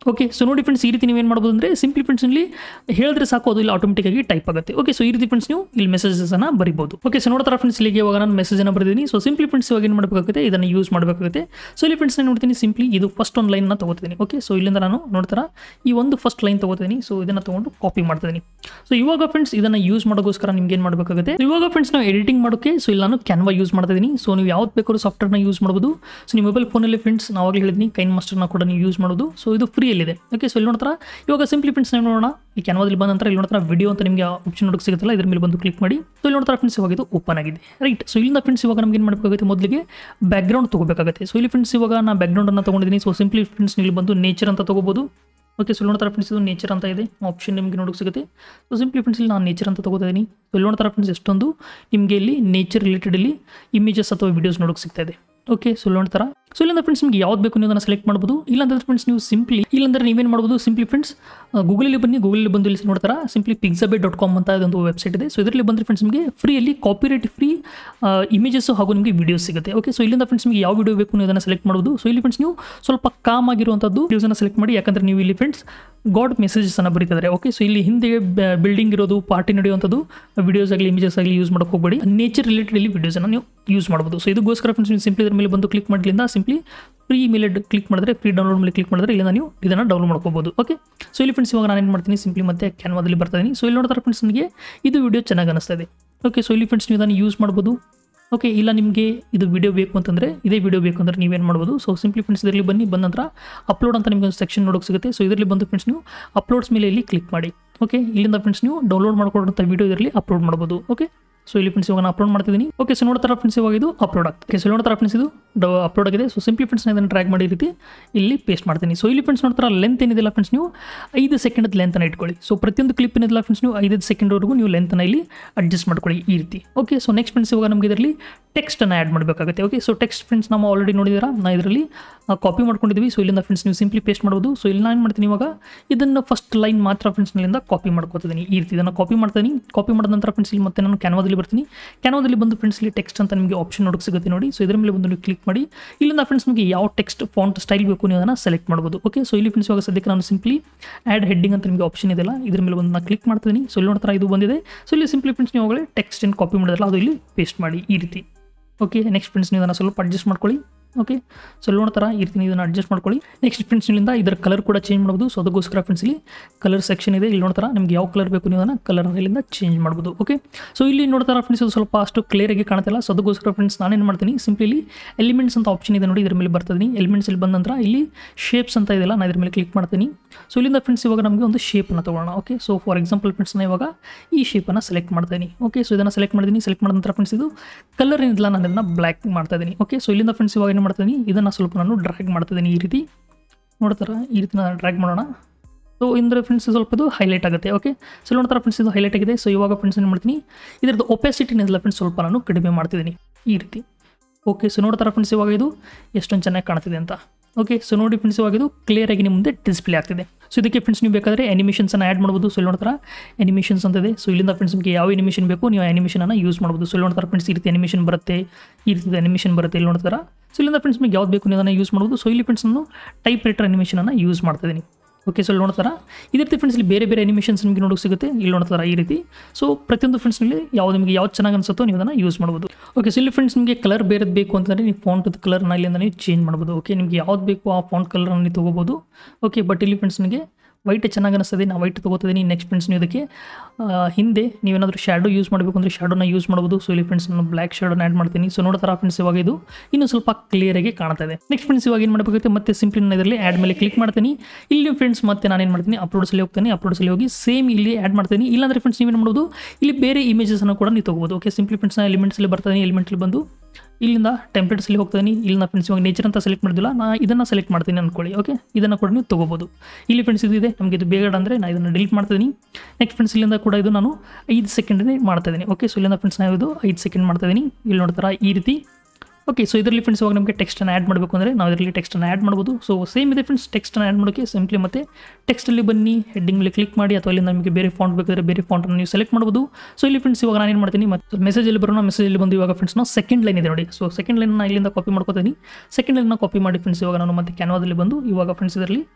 okay so ನೋಡಿ ಫ್ರೆಂಡ್ಸ್ ಈ ರೀತಿ ನೀವೇನು ಮಾಡ್ಬೋದು ಅಂದರೆ ಸಿಂಪ್ಲಿ ಫ್ರೆಂಡ್ಸ್ ಇಲ್ಲಿ ಹೇಳಿದ್ರೆ ಸಾಕು ಅದು ಇಲ್ಲಿ ಆಟೋಮೆಟಿಕ್ಕಾಗಿ ಟೈಪ್ ಆಗುತ್ತೆ ಓಕೆ ಸೊ ಈ ರೀತಿ ಫ್ರೆಂಡ್ಸ್ ನೀವು ಇಲ್ಲಿ ಮೆಸೇಜಸ್ ಅನ್ನ ಬರಿಬೋದು ಓಕೆ ಸೊ ನೋಡ್ತಾರೆ ಫ್ರೆಂಡ್ಸ್ ಇಲ್ಲಿಗೆ ಇವಾಗ ನಾನು ಮೆಸೇಜ್ ಅನ್ನ ಬರೆದಿದ್ದೀನಿ ಸೊ ಸಿಂಪ್ಲಿ ಫ್ರೆಂಡ್ಸ್ ಇವಾಗ ಏನು ಮಾಡಬೇಕಾಗುತ್ತೆ ಇದನ್ನು ಯೂಸ್ ಮಾಡಬೇಕಾಗುತ್ತೆ ಸೊ ಇಲ್ಲಿ ಫ್ರೆಂಡ್ಸ್ ನಾನು ನೋಡ್ತೀನಿ ಸಿಂಪ್ಲಿ ಇದು ಫಸ್ಟ್ ಒಂದು ಲೈನ್ನ ತಗೋತೀನಿ ಓಕೆ ಸೊ ಇಲ್ಲಿಂದ ನಾನು ನೋಡ್ತಾರ ಈ ಒಂದು ಫಸ್ಟ್ ಲೈನ್ ತಗೋತೀನಿ ಸೊ ಇದನ್ನು ತಗೊಂಡು ಕಾಪಿ ಮಾಡ್ತಿದ್ದೀನಿ ಸೊ ಇವಾಗ ಫ್ರೆಂಡ್ಸ್ ಇದನ್ನು ಯೂಸ್ ಮಾಡೋಕ್ಕೋಸ್ಕರ ನಿಮ್ಗೆ ಏನು ಮಾಡಬೇಕಾಗುತ್ತೆ ಇವಾಗ ಫ್ರೆಂಡ್ಸ್ ನಾವು ಎಡಿಟಿಂಗ್ ಮಾಡೋಕ್ಕೆ ಸೊ ಇಲ್ಲಿ ನಾನು ಕ್ಯಾನ್ವಾ ಯೂಸ್ ಮಾಡ್ತಿದ್ದೀನಿ ಸೊ ನೀವು ಯಾವ್ದು ಬೇಕಾದ್ರೂ ಸಾಫ್ಟ್ವೇರ್ನ ಯೂಸ್ ಮಾಡ್ಬೋದು ಸೊ ನಿಮ್ಮ ಮೊಬೈಲ್ ಫೋನಲ್ಲಿ ಫ್ರೆಂಡ್ಸ್ ನಾವಾಗಲೇ ಹೇಳಿದ್ದೀನಿ ಕೈನ್ ಮಾಸ್ಟರ್ನ ಕೂಡ ನೀವು ಯೂಸ್ ಮಾಡ್ಬೋದು ಸೊ ಇದು ಫ್ರೀಯಲ್ಲಿದೆ ಓಕೆ ಸೊ ಇಲ್ಲಿ ನೋಡ್ತಾರ ಇವಾಗ ಸಿಂಪ್ಲಿ ಫ್ರೆಂಡ್ಸ್ ನಾವು ನೋಡೋಣ ಈ ಕ್ಯಾನ್ವಾದಲ್ಲಿ ಬಂದ ನಂತರ ಇಲ್ಲಿ ನೋಡ್ತಾರ ವಿಡಿಯೋ ಅಂತ ನಿಮಗೆ ಆಪ್ಷನ್ ನೋಡಕ್ಕೆ ಸಿಗುತ್ತಲ್ಲ ಇದ್ರ ಮೇಲೆ ಬಂದು ಕ್ಲಿಕ್ ಮಾಡಿ ಸೊ ಇಲ್ಲಿ ನೋಡ್ತಾರ ಫ್ರೆಂಡ್ಸ್ ಇವಾಗ ಇದು ಓಪನ್ ಆಗಿದೆ ರೈಟ್ ಸೊ ಇಲ್ಲಿಂದ ಫ್ರೆಂಡ್ಸ್ ಇವಾಗ ನಮ್ಗೆ ಏನು ಮಾಡಬೇಕಾಗುತ್ತೆ ಮೊದಲಿಗೆ ಬ್ಯಾಕ್ಗ್ರೌಂಡ್ ತಗೋಬೇಕಾಗುತ್ತೆ ಸೊ ಇಲ್ಲಿ ಫ್ರೆಂಡ್ಸ್ ಇವಾಗ ನಾನು ಬ್ಯಾಕ್ಗ್ರೌಂಡನ್ನು ತೊಗೊಂಡಿದ್ದೀನಿ ಸೊ ಸಿಂಪ್ಲಿ ಫ್ರೆಂಡ್ಸ್ ಇಲ್ಲಿ ಬಂದು ನೇಚರ್ ಅಂತ ತಗೋಬೋದು ಓಕೆ ಸೊ ನೋಡ್ತಾರೆ ಫ್ರೆಂಡ್ಸ್ ಇದು ನೇಚರ್ ಅಂತ ಇದೆ ಆಪ್ಷನ್ ನಿಮಗೆ ನೋಡೋಕೆ ಸಿಗುತ್ತೆ ಸೊ ಸಿಂಪ್ಲಿ ಫ್ರೆಂಡ್ಸ್ ಇಲ್ಲಿ ನಾನು ನೇಚರ್ ಅಂತ ತಗೋತಿದ್ದೀನಿ ಸೊ ಇಲ್ಲಿ ನೋಡ್ತಾರೆ ಫ್ರೆಂಡ್ಸ್ ಎಷ್ಟೊಂದು ನಿಮಗೆ ಇಲ್ಲಿ ನೇಚರ್ ರಿಲೇಟೆಡಲ್ಲಿ ಇಮೇಜಸ್ ಅಥವಾ ವಿಡಿಯೋಸ್ ನೋಡೋಕೆ ಸಿಗ್ತಾ ಇದೆ ಓಕೆ ಸೊ ನೋಡ್ತಾರ ಸೊ ಇಲ್ಲಿಂದ ಫ್ರೆಂಡ್ಸ್ ನಿಮಗೆ ಯಾವ್ದು ಬೇಕು ನೀವು ಅದನ್ನು ಸೆಲೆಕ್ಟ್ ಮಾಡ್ಬೋದು ಇಲ್ಲಾಂದ್ರೆ ಫ್ರೆಂಡ್ಸ್ ನೀವು ಸಿಂಪ್ಲಿ ಇಲ್ಲಾಂದ್ರೆ ನೀವೇನು ಮಾಡ್ಬೋದು ಸಿಂಪ್ಲಿ ಫ್ರೆಂಡ್ಸ್ ಗೂಗಲಲ್ಲಿ ಬನ್ನಿ ಗೂಗಲಲ್ಲಿ ಬಂದು ಇಲ್ಲಿ ನೋಡ್ತಾರ ಸಿಂಪ್ಲಿ ಪಿಕ್ಸಬೆ ಡಾಟ್ ಕಾಮ್ ಅಂತ ಇದೊಂದು ವೆಬ್ಸೈಟ್ ಇದೆ ಸೊ ಇದರಲ್ಲಿ ಬಂದರೆ ಫ್ರೆಂಡ್ಸ್ ನಿಮಗೆ ಫ್ರೀಯಲ್ಲಿ ಕಾಪಿರೈಟ್ ಫ್ರೀ ಇಮೇಜಸ್ ಹಾಗೂ ನಿಮಗೆ ವಿಡಿಯೋಸ್ ಸಿಗುತ್ತೆ ಓಕೆ ಸೊ ಇಲ್ಲಿಂದ ಫ್ರೆಂಡ್ಸ್ ನಿಮಗೆ ಯಾವ ವಿಡಿಯೋ ಬೇಕು ನೀವು ಅದನ್ನು ಸೆಲೆಕ್ಟ್ ಮಾಡ್ಬೋದು ಸೊ ಇಲ್ಲಿ ಫ್ರೆಂಡ್ಸ್ ನೀವು ಸ್ವಲ್ಪ ಕಾಮ್ ಆಗಿರುವಂಥದ್ದು ವಿಡಿಯೋಸನ್ನು ಸೆಲೆಕ್ಟ್ ಮಾಡಿ ಯಾಕಂದರೆ ನೀವು ಇಲ್ಲಿ ಫ್ರೆಂಡ್ಸ್ ಗಾಡ್ ಮೆಸೇಜಸ್ ಅನ್ನು ಬರೀತಿದ್ದಾರೆ ಓಕೆ ಸೊ ಇಲ್ಲಿ ಹಿಂದೆ ಬಿಲ್ಡಿಂಗ್ ಇರೋದು ಪಾರ್ಟಿ ನಡೆಯುವಂಥದ್ದು ವಿಡಿಯೋಸ್ ಆಗಲಿ ಇಮೇಜಸ್ ಆಗಲಿ ಯೂಸ್ ಮಾಡೋಕೆ ಹೋಗಬೇಡಿ ನೇಚರ್ ರಿಲೇಟೆಡ್ ಇಲ್ಲಿ ವಿಡಿಯೋಸನ್ನು ನೀವು ಯೂಸ್ ಮಾಡ್ಬೋದು ಸೊ ಇದಕ್ಕೋಸ್ಕರ ಫ್ರೆಂಡ್ಸ್ ನೀವು ಸಿಂಪ್ಲಿ ಇದ್ರ ಮೇಲೆ ಬಂದು ಕ್ಲಿಕ್ ಮಾಡಲಿಂದ ಸಿಂಪ್ಲಿ ಫ್ರೀ ಮೇಲೆ ಕ್ಲಿಕ್ ಮಾಡಿದ್ರೆ ಫ್ರೀ ಡೌನ್ಲೋಡ್ ಮೇಲೆ ಕ್ಲಿಕ್ ಮಾಡಿದ್ರೆ ಇಲ್ಲಿಂದ ನೀವು ಇದನ್ನು ಡೌನ್ಲೋಡ್ ಮಾಡ್ಕೋಬೋದು ಓಕೆ ಸೊ ಇಲ್ಲಿ ಫ್ರೆಂಡ್ಸ್ ಇವಾಗ ನಾನು ಏನು ಮಾಡ್ತೀನಿ ಸಿಂಪ್ಲಿ ಮತ್ತೆ ಕ್ಯಾನ್ವಾದಲ್ಲಿ ಬರ್ತಾ ಇದೀನಿ ಸೊ ಇಲ್ಲಿ ನೋಡ್ತಾರೆ ಫ್ರೆಂಡ್ಸ್ ನನಗೆ ಇದು ವಿಡಿಯೋ ಚೆನ್ನಾಗಿ ಅನಿಸ್ತಾ ಇದೆ ಓಕೆ ಸೊ ಇಲ್ಲಿ ಫ್ರೆಂಡ್ಸ್ ನೀವು ಇದನ್ನು ಯೂಸ್ ಮಾಡ್ಬೋದು ಓಕೆ ಇಲ್ಲ ನಿಮಗೆ ಇದು ವಿಡಿಯೋ ಬೇಕು ಅಂತಂದರೆ ಇದೇ ವಿಡಿಯೋ ಬೇಕು ಅಂದರೆ ನೀವೇನು ಮಾಡ್ಬೋದು ಸೊ ಸಿಂಪ್ಲಿ ಫ್ರೆಂಡ್ಸ್ ಇದರಲ್ಲಿ ಬನ್ನಿ ಬಂದ ನಂತರ ಅಪ್ಲೋಡ್ ಅಂತ ನಿಮಗೆ ಒಂದು ಸೆಕ್ಷನ್ ನೋಡೋಕೆ ಸಿಗುತ್ತೆ ಸೊ ಇದರಲ್ಲಿ ಬಂದು ಫ್ರೆಂಡ್ಸ್ ನೀವು ಅಪ್ಲೋಡ್ಸ್ ಮೇಲೆ ಇಲ್ಲಿ ಕ್ಲಿಕ್ ಮಾಡಿ ಓಕೆ ಇಲ್ಲಿಂದ ಫ್ರೆಂಡ್ಸ್ ನೀವು ಡೌನ್ಲೋಡ್ ಮಾಡ್ಕೊಳ್ಳೋಂಥ ವಿಡಿಯೋ ಇದರಲ್ಲಿ ಅಪ್ಲೋಡ್ ಮಾಡ್ಬೋದು ಓಕೆ ಸೊ ಇಲ್ಲಿ ಫ್ರೆಂಡ್ಸ್ ಇವಾಗ ನಾನು ಅಪ್ಲೋಡ್ ಮಾಡ್ತಿದ್ದೀನಿ ಓಕೆ ಸೊ ನೋಡ್ತಾರ ಫ್ರೆಂಡ್ಸ್ ಇವಾಗ ಇದು ಅಪ್ಲೋಡ್ ಆಗ್ತದೆ ಸೊ ನೋಡ್ತಾರ ಫ್ರೆಂಡ್ಸ್ ಇದು ಅಪ್ಲೋಡ್ ಆಗಿದೆ ಸೊ ಸಿಂಪ್ಲಿ ಫ್ರೆಂಡ್ಸ್ ನಾನು ಇದನ್ನು ಟ್ರ್ಯಾಕ್ ಮಾಡಿ ಈ ರೀತಿ ಇಲ್ಲಿ ಪೇಸ್ಟ್ ಮಾಡ್ತೀನಿ ಸೊ ಇಲ್ಲಿ ಫ್ರೆಂಡ್ಸ್ ನೋಡ್ತಾರ ಲೆಂತ್ ಏನಿದೆಲ್ಲ ಫ್ರೆಂಡ್ಸ್ ನೀವು ಐದು ಸೆಕೆಂಡ್ ಲೆಂತನ್ನು ಇಟ್ಕೊಳ್ಳಿ ಸೊ ಪ್ರತಿಯೊಂದು ಕ್ಲಿಪ್ ಏನಿದೆಲ್ಲ ಫ್ರೆಂಡ್ಸ್ ನೀವು ಐದು ಸೆಕೆಂಡ್ವರೆಗೂ ನೀವು ಲೆಂತನ್ನು ಇಲ್ಲಿ ಅಡ್ಜಸ್ಟ್ ಮಾಡ್ಕೊಳ್ಳಿ ಈ ರೀತಿ ಓಕೆ ಸೊ ನೆಕ್ಸ್ಟ್ ಫ್ರೆಂಡ್ಸ್ ಇವಾಗ ನಮಗೆ ಇದರಲ್ಲಿ ಟೆಕ್ಸ್ಟನ್ನು ಆ್ಯಡ್ ಮಾಡಬೇಕಾಗುತ್ತೆ ಓಕೆ ಸೊ ಟೆಕ್ಸ್ಟ್ ಫ್ರೆಂಡ್ಸ್ ನಾವು ಆಲ್ರೆಡಿ ನೋಡಿದ್ದೀರಾ ನಾ ಇದರಲ್ಲಿ ಕಾಪಿ ಮಾಡ್ಕೊಂಡಿದ್ದೀವಿ ಸೊ ಇಲ್ಲಿಂದ ಫ್ರೆಂಡ್ಸ್ ನೀವು ಸಿಂಪ್ಲಿ ಪೇಸ್ಟ್ ಮಾಡ್ಬೋದು ಸೊ ಇಲ್ಲಿ ನಾನು ಏನು ಮಾಡ್ತೀನಿ ಇವಾಗ ಇದನ್ನು ಫಸ್ಟ್ ಲೈನ್ ಮಾತ್ರ ಫ್ರೆಂಡ್ಸ್ನಲ್ಲಿಂದ ಕಾಪಿ ಮಾಡ್ಕೋತಿದ್ದೀನಿ ಈ ರೀತಿ ಇದನ್ನು ಕಾಪಿ ಮಾಡ್ತೀನಿ ಕಾಪಿ ಮಾಡಿದ ನಂತರ ಫ್ರೆಂಡ್ಸ್ ಇಲ್ಲಿ ಮತ್ತೆ ನಾನು ಕ್ಯಾನ್ವಾದಲ್ಲಿ ಬರ್ತೀನಿ ಕ್ಯಾನ್ವಾದಲ್ಲಿ ಬಂದು ಫ್ರೆಂಡ್ಸ್ ಇಲ್ಲಿ ಟೆಕ್ಸ್ಟ್ ಅಂತ ನಿಮಗೆ ಆಪ್ಷನ್ ನೋಡೋಕೆ ಸಿಗುತ್ತೆ ನೋಡಿ ಸೊ ಇದರ ಮೇಲೆ ಬಂದು ನೀವು ಕ್ಲಿಕ್ ಮಾಡಿ ಇಲ್ಲಿಂದ ಫ್ರೆಂಡ್ಸ್ ನಿಮಗೆ ಯಾವ ಟೆಕ್ಸ್ಟ್ ಫಾಂಟ್ ಸ್ಟೈಲ್ ಬೇಕು ನೀವು ಅದನ್ನು ಸೆಲೆಕ್ಟ್ ಮಾಡ್ಬೋದು ಓಕೆ ಸೊ ಇಲ್ಲಿ ಫ್ರೆಂಡ್ಸ್ ಇವಾಗ ಸದ್ಯಕ್ಕೆ ನಾನು ಸಿಂಪ್ಲಿ ಆ್ಯಡ್ ಹೆಡ್ಡಿಂಗ್ ಅಂತ ನಿಮಗೆ ಆಪ್ಷನ್ ಇದೆಯಲ್ಲ ಇದ್ರ ಮೇಲೆ ಬಂದು ನಾನು ಕ್ಲಿಕ್ ಮಾಡ್ತೀನಿ ಸೊ ಇಲ್ಲಿ ನೋಡ್ತಾರೆ ಇದು ಬಂದಿದೆ ಸೊ ಇಲ್ಲಿ ಸಿಂಪ್ಲಿ ಫ್ರೆಂಡ್ಸ್ ನೀವು ಅವಾಗಲೇ ಟೆಕ್ಸ್ಟ್ ಏನು ಕಾಪಿ ಮಾಡಿದ್ರಲ್ಲ ಅದು ಇಲ್ಲಿ ಪೇಸ್ಟ್ ಮಾಡಿ ಈ ರೀತಿ ಓಕೆ ನೆಕ್ಸ್ಟ್ ಫ್ರೆಂಡ್ಸ್ ನೀವು ಅದನ್ನು ಸ್ವಲ್ಪ ಅಡ್ಜಸ್ಟ್ ಮಾಡ್ಕೊಳ್ಳಿ ಓಕೆ ಸೊ ಇಲ್ಲಿ ನೋಡ್ತಾರ ಈ ರೀತಿ ನೀವು ಇದನ್ನು ಅಡ್ಜಸ್ಟ್ ಮಾಡ್ಕೊಳ್ಳಿ ನೆಕ್ಸ್ಟ್ ಫ್ರೆಂಡ್ಸ್ ಇಲ್ಲಿಂದ ಇದರ ಕಲರ್ ಕೂಡ ಚೇಂಜ್ ಮಾಡ್ಬೋದು ಸೊ ಅದಕ್ಕೋಸ್ಕರ ಫ್ರೆಂಡ್ಸ್ ಇಲ್ಲಿ ಕಲರ್ ಸೆಕ್ಷನ್ ಇದೆ ಇಲ್ಲಿ ನೋಡ್ತಾರ ನಿಮ್ಗೆ ಯಾವ ಕಲರ್ ಬೇಕು ನೀವು ಅದನ್ನು ಕಲರ್ ಇಲ್ಲಿಂದ ಚೇಂಜ್ ಮಾಡ್ಬೋದು ಓಕೆ ಸೊ ಇಲ್ಲಿ ನೋಡ್ತಾರ ಫ್ರೆಂಡ್ಸ್ ಇದು ಸ್ವಲ್ಪ ಅಷ್ಟು ಕ್ಲಿಯರಾಗಿ ಕಾಣ್ತಿಲ್ಲ ಸೊ ಅದಕ್ಕೋಸ್ಕರ ಫ್ರೆಂಡ್ಸ್ ನಾನೇನು ಮಾಡ್ತೀನಿ ಸಿಂಪ್ಲಿ ಇಲ್ಲಿ ಎಲಿಮೆಂಟ್ಸ್ ಅಂತ ಆಪ್ಷನ್ ಇದೆ ನೋಡಿ ಇದ್ರ ಮೇಲೆ ಬರ್ತೀನಿ ಎಲಿಮೆಂಟ್ಸ್ ಇಲ್ಲಿ ಬಂದ ನಂತರ ಇಲ್ಲಿ ಶೇಪ್ಸ್ ಅಂತ ಇದೆಯಲ್ಲ ನಾನು ಇದ್ರ ಮೇಲೆ ಕ್ಲಿಕ್ ಮಾಡ್ತೀನಿ ಸೊ ಇಲ್ಲಿಂದ ಫ್ರೆಂಡ್ಸ್ ಇವಾಗ ನಮಗೆ ಒಂದು ಶೇಪನ್ನು ತೊಗೊಳ್ಳೋಣ okay so for example friends ನಾನು ಇವಾಗ ಈ ಶೇಪನ್ನು ಸೆಲೆಕ್ಟ್ ಮಾಡ್ತೀನಿ ಓಕೆ ಸೊ ಇದನ್ನು ಸೆಲೆಕ್ಟ್ ಮಾಡಿದ್ದೀನಿ ಸೆಲೆಕ್ಟ್ ಮಾಡಿದ ನಂತರ ಫ್ರೆಂಡ್ಸ್ ಇದು ಕಲರ್ ಏನಿಲ್ಲ ನಾನು ಇದನ್ನು ಬ್ಲ್ಯಾಕ್ ಮಾಡ್ತಾ ಇದ್ದೀನಿ ಓಕೆ ಸೊ ಇಲ್ಲಿಂದ ಫ್ರೆಂಡ್ಸ್ ಇವಾಗ ಏನು ಮಾಡ್ತೀನಿ ಇದನ್ನು ಸ್ವಲ್ಪ ನಾನು ಡ್ರ್ಯಾಗ್ ಮಾಡ್ತಿದ್ದೀನಿ ಈ ರೀತಿ ನೋಡ್ತಾರ ಈ ರೀತಿ ನಾನು ಡ್ರ್ಯಾಗ್ ಮಾಡೋಣ ಸೊ ಇಂದ್ರೆ ಫ್ರೆಂಡ್ಸ್ ಸ್ವಲ್ಪ ಇದು ಹೈಲೈಟ್ ಆಗುತ್ತೆ ಓಕೆ ಸೊ ನೋಡ್ತಾರ ಫ್ರೆಂಡ್ಸ್ ಇದು ಹೈಲೈಟ್ ಆಗಿದೆ ಸೊ ಇವಾಗ ಫ್ರೆಂಡ್ಸ್ ಏನು ಮಾಡ್ತೀನಿ ಇದರದ್ದು ಒಪೆಸಿಟಿನಿಲ್ಲ ಫ್ರೆಂಡ್ಸ್ ಸ್ವಲ್ಪ ನಾನು ಕಡಿಮೆ ಮಾಡ್ತಿದ್ದೀನಿ ಈ ರೀತಿ ಓಕೆ ಸೊ ನೋಡ್ತಾರ ಫ್ರೆಂಡ್ಸ್ ಇವಾಗ ಇದು ಎಷ್ಟೊಂದು ಚೆನ್ನಾಗಿ ಕಾಣ್ತಿದೆ ಅಂತ ಓಕೆ ಸೊ ನೋಡಿ ಫ್ರೆಂಡ್ಸ್ ಇವಾಗ ಇದು ಕ್ಲಿಯರ್ ಆಗಿ ನಿಮ್ಮ ಮುಂದೆ ಡಿಸ್ಪ್ಲೇ ಆಗ್ತಿದೆ ಸೊ ಇದಕ್ಕೆ ಫ್ರೆಂಡ್ಸ್ ನೀವು ಬೇಕಾದರೆ ಅನಿಮೇಷನ್ಸನ್ನು ಆ್ಯಡ್ ಮಾಡ್ಬೋದು ಸೊ ಇಲ್ಲಿ ನೋಡ್ತಾರ ಅನಿಮೇಷನ್ಸ್ ಅಂತ ಇದೆ ಸೊ ಇಲ್ಲಿಂದ ಫ್ರೆಂಡ್ಸ್ ನಿಮಗೆ ಯಾವ ಅನಿಮೇಷನ್ ಬೇಕು ನೀವು ಅನಿಮೇಷನನ್ನು ಯೂಸ್ ಮಾಡ್ಬೋದು ಸೊ ಇಲ್ಲಿ ನೋಡ್ತಾರೆ ಫ್ರೆಂಡ್ಸ್ ಈ ರೀತಿ ಅನಿಮೇಷನ್ ಬರುತ್ತೆ ಈ ರೀತಿ ಅನಿಮೇಷನ್ ಬರುತ್ತೆ ಇಲ್ಲಿ ನೋಡ್ತಾರ ಸೊ ಇಲ್ಲಿಂದ ಫ್ರೆಂಡ್ಸ್ ನಿಮಗೆ ಯಾವ್ದು ಬೇಕು ನೀವು ಅದನ್ನು ಯೂಸ್ ಮಾಡ್ಬೋದು ಸೊ ಇಲ್ಲಿ ಫ್ರೆಂಡ್ಸ್ ನಾನು ಟೈಪ್ ರೈಟರ್ ಅನಿಮೇಷನನ್ನು ಯೂಸ್ ಮಾಡ್ತಿದ್ದೀನಿ ಓಕೆ ಸೊ ಇಲ್ಲಿ ನೋಡ್ತಾರ ಇದೇ ರೀತಿ ಫ್ರೆಂಡ್ಸ್ ಇಲ್ಲಿ ಬೇರೆ ಬೇರೆ ಅನಿಮೇಷನ್ಸ್ ನಿಮಗೆ ನೋಡೋಕೆ ಸಿಗುತ್ತೆ ಇಲ್ಲಿ ನೋಡ್ತಾರ ಈ ರೀತಿ ಸೊ ಪ್ರತಿಯೊಂದು ಫ್ರೆಂಡ್ಸ್ನಲ್ಲಿ ಯಾವ್ದು ನಿಮಗೆ ಯಾವ್ದು ಚೆನ್ನಾಗಿ ಅನ್ಸುತ್ತೋ ನೀವು ಅದನ್ನು ಯೂಸ್ ಮಾಡ್ಬೋದು ಓಕೆ ಸೊ ಇಲ್ಲಿ ಫ್ರೆಂಡ್ಸ್ ನಿಮಗೆ ಕಲರ್ ಬೇರೆದು ಬೇಕು ಅಂತಂದರೆ ನೀವು ಫಾಂಟ್ ಕಲರ್ನ ಇಲ್ಲಿಂದ ನೀವು ಚೇಂಜ್ ಮಾಡ್ಬೋದು ಓಕೆ ನಿಮಗೆ ಯಾವ್ದು ಬೇಕು ಆ ಫಾಂಟ್ ಕಲರ್ನ ನೀವು ತೊಗೋಬೋದು ಓಕೆ ಬಟ್ ಇಲ್ಲಿ ಫ್ರೆಂಡ್ಸ್ ನಿಮಗೆ ವೈಟ್ ಚೆನ್ನಾಗಿ ಅನಿಸ್ತದೆ ನಾನು ವೈಟ್ ತೊಗೋತಿದ್ದೀನಿ ನೆಕ್ಸ್ಟ್ ಫ್ರೆಂಡ್ಸ್ ನೀವು ಇದಕ್ಕೆ ಆ, ಹಿಂದೆ ನೀವೇನಾದರೂ ಶ್ಯಾಡೋ ಯೂಸ್ ಮಾಡಬೇಕು ಅಂದರೆ ಶ್ಯಾಡೋನ ಯೂಸ್ ಮಾಡ್ಬೋದು ಸೊ ಇಲ್ಲಿ ಫ್ರೆಂಡ್ಸ್ ನಾನು ಬ್ಲ್ಯಾಕ್ ಶ್ಯಾಡೋನ ಆ್ಯಡ್ ಮಾಡ್ತೀನಿ ಸೊ ನೋಡ್ತಾರ ಫ್ರೆಂಡ್ಸ್ ಇವಾಗ ಇದು ಇನ್ನೂ ಸ್ವಲ್ಪ ಕ್ಲಿಯರಾಗಿ ಕಾಣ್ತಾ ಇದೆ ನೆಕ್ಸ್ಟ್ ಫ್ರೆಂಡ್ಸ್ ಇವಾಗ ಏನು ಮಾಡಬೇಕಾಗುತ್ತೆ ಮತ್ತೆ ಸಿಂಪ್ಲಿ ನಾನು ಇದರಲ್ಲಿ ಆ್ಯಡ್ ಮೇಲೆ ಕ್ಲಿಕ್ ಮಾಡ್ತೀನಿ ಇಲ್ಲಿ ಫ್ರೆಂಡ್ಸ್ ಮತ್ತೆ ನಾನು ಏನು ಮಾಡ್ತೀನಿ ಅಪ್ಲೋಡ್ಸಲ್ಲಿ ಹೋಗ್ತೀನಿ ಅಪ್ಲೋಡ್ಸಲ್ಲಿ ಹೋಗಿ ಸೇಮ್ ಇಲ್ಲಿ ಆ್ಯಡ್ ಮಾಡ್ತೀನಿ ಇಲ್ಲಾಂದರೆ ಫ್ರೆಂಡ್ಸ್ ನೀವೇನು ಮಾಡ್ಬೋದು ಇಲ್ಲಿ ಬೇರೆ ಇಮೇಜಸನ್ನು ಕೂಡ ನೀವು ತೊಗೋಬೋದು ಓಕೆ ಸಿಂಪ್ಲಿ ಫ್ರೆಂಡ್ಸ್ ನಾನು ಎಲಿಮೆಂಟ್ಸಲ್ಲಿ ಬರ್ತೀನಿ ಎಲಿಮೆಂಟ್ಸಲ್ಲಿ ಬಂದು ಇಲ್ಲಿಂದ ಟೆಂಪ್ಲೇಟ್ಸಲ್ಲಿ ಹೋಗ್ತೀನಿ ಇಲ್ಲಿಂದ ಫ್ರೆಂಡ್ಸ್ ಇವಾಗ ನೇಚರ್ ಅಂತ ಸೆಲೆಕ್ಟ್ ಮಾಡಿದಿಲ್ಲ ನಾ ಇದನ್ನು ಸೆಲೆಕ್ಟ್ ಮಾಡ್ತೀನಿ ಅಂದ್ಕೊಳ್ಳಿ ಓಕೆ ಇದನ್ನು ಕೂಡ ನೀವು ತೊಗೋಬೋದು ಇಲ್ಲಿ ಫ್ರೆಂಡ್ಸ್ ಇದು ಇದೆ ನಮಗೆ ಇದು ಬೇಗ ಅಂದರೆ ನಾನು ಇದನ್ನು ಡಿಲೀಟ್ ಮಾಡ್ತಿದ್ದೀನಿ ನೆಕ್ಸ್ಟ್ ಫ್ರೆಂಡ್ಸ್ ಇಲ್ಲಿಂದ ಕೂಡ ಇದು ನಾನು ಐದು ಸೆಕೆಂಡೇ ಮಾಡ್ತಾ ಇದ್ದೀನಿ ಓಕೆ ಸೊ ಇಲ್ಲಿಂದ ಫ್ರೆಂಡ್ಸ್ ನಾನು ಇದು ಐದು ಸೆಕೆಂಡ್ ಮಾಡ್ತಾ ಇದ್ದೀನಿ ಇಲ್ಲಿ ನೋಡ್ತಾರ ಈ ರೀತಿ ಓಕೆ ಸೊ ಇದರಲ್ಲಿ ಫ್ರೆಂಡ್ಸ್ ಇವಾಗ ನಮಗೆ ಟೆಕ್ಸ್ಟನ್ನು ಆ್ಯಡ್ ಮಾಡಬೇಕು ಅಂದರೆ ನಾವು ಇದರಲ್ಲಿ ಟೆಕ್ಸ್ಟನ್ನು ಆ್ಯಡ್ ಮಾಡ್ಬೋದು ಸೊ ಸೇಮ್ ಇದೆ ಫ್ರೆಂಡ್ಸ್ ಟೆಕ್ಸ್ಟನ್ನು ಆ್ಯಡ್ ಮಾಡೋಕ್ಕೆ ಸಿಂಪ್ಲಿ ಮತ್ತೆ ಟೆಕ್ಸ್ಟಲ್ಲಿ ಬನ್ನಿ ಹೆಡ್ಡಿಂಗ್ ಮೇಲೆ ಕ್ಲಿಕ್ ಮಾಡಿ ಅಥವಾ ಇಲ್ಲಿ ನಮಗೆ ಬೇರೆ ಫಾಂಟ್ ಬೇಕಾದರೆ ಬೇರೆ ಫಾಂಟನ್ನು ನೀವು ಸೆಲೆಕ್ಟ್ ಮಾಡ್ಬೋದು ಸೊ ಇಲ್ಲಿ ಫ್ರೆಂಡ್ಸ್ ಇವಾಗ ನಾನು ಏನು ಮಾಡ್ತೀನಿ ಮತ್ತು ಮೆಸೇಜಲ್ಲಿ ಬರೋಣ ಮೆಸೇಜಲ್ಲಿ ಬಂದು ಇವಾಗ ಫ್ರೆಂಡ್ಸ್ ನಾವು ಸೆಕೆಂಡ್ ಲೈನ್ ಇದೆ ನೋಡಿ ಸೊ ಸೆಕೆಂಡ್ ಲೈನ್ ಇಲ್ಲಿಂದ ಕಾಪಿ ಮಾಡ್ಕೋತೀನಿ ಸೆಕೆಂಡ್ ಲೈನ್ನ ಕಾಪಿ ಮಾಡಿ ಫ್ರೆಂಡ್ಸ್ ಇವಾಗ ನಾನು ಮತ್ತೆ ಕ್ಯಾನ್ವಾದಲ್ಲಿ ಬಂದು ಇವಾಗ ಫ್ರೆಂಡ್ಸ್ ಇದರಲ್ಲಿ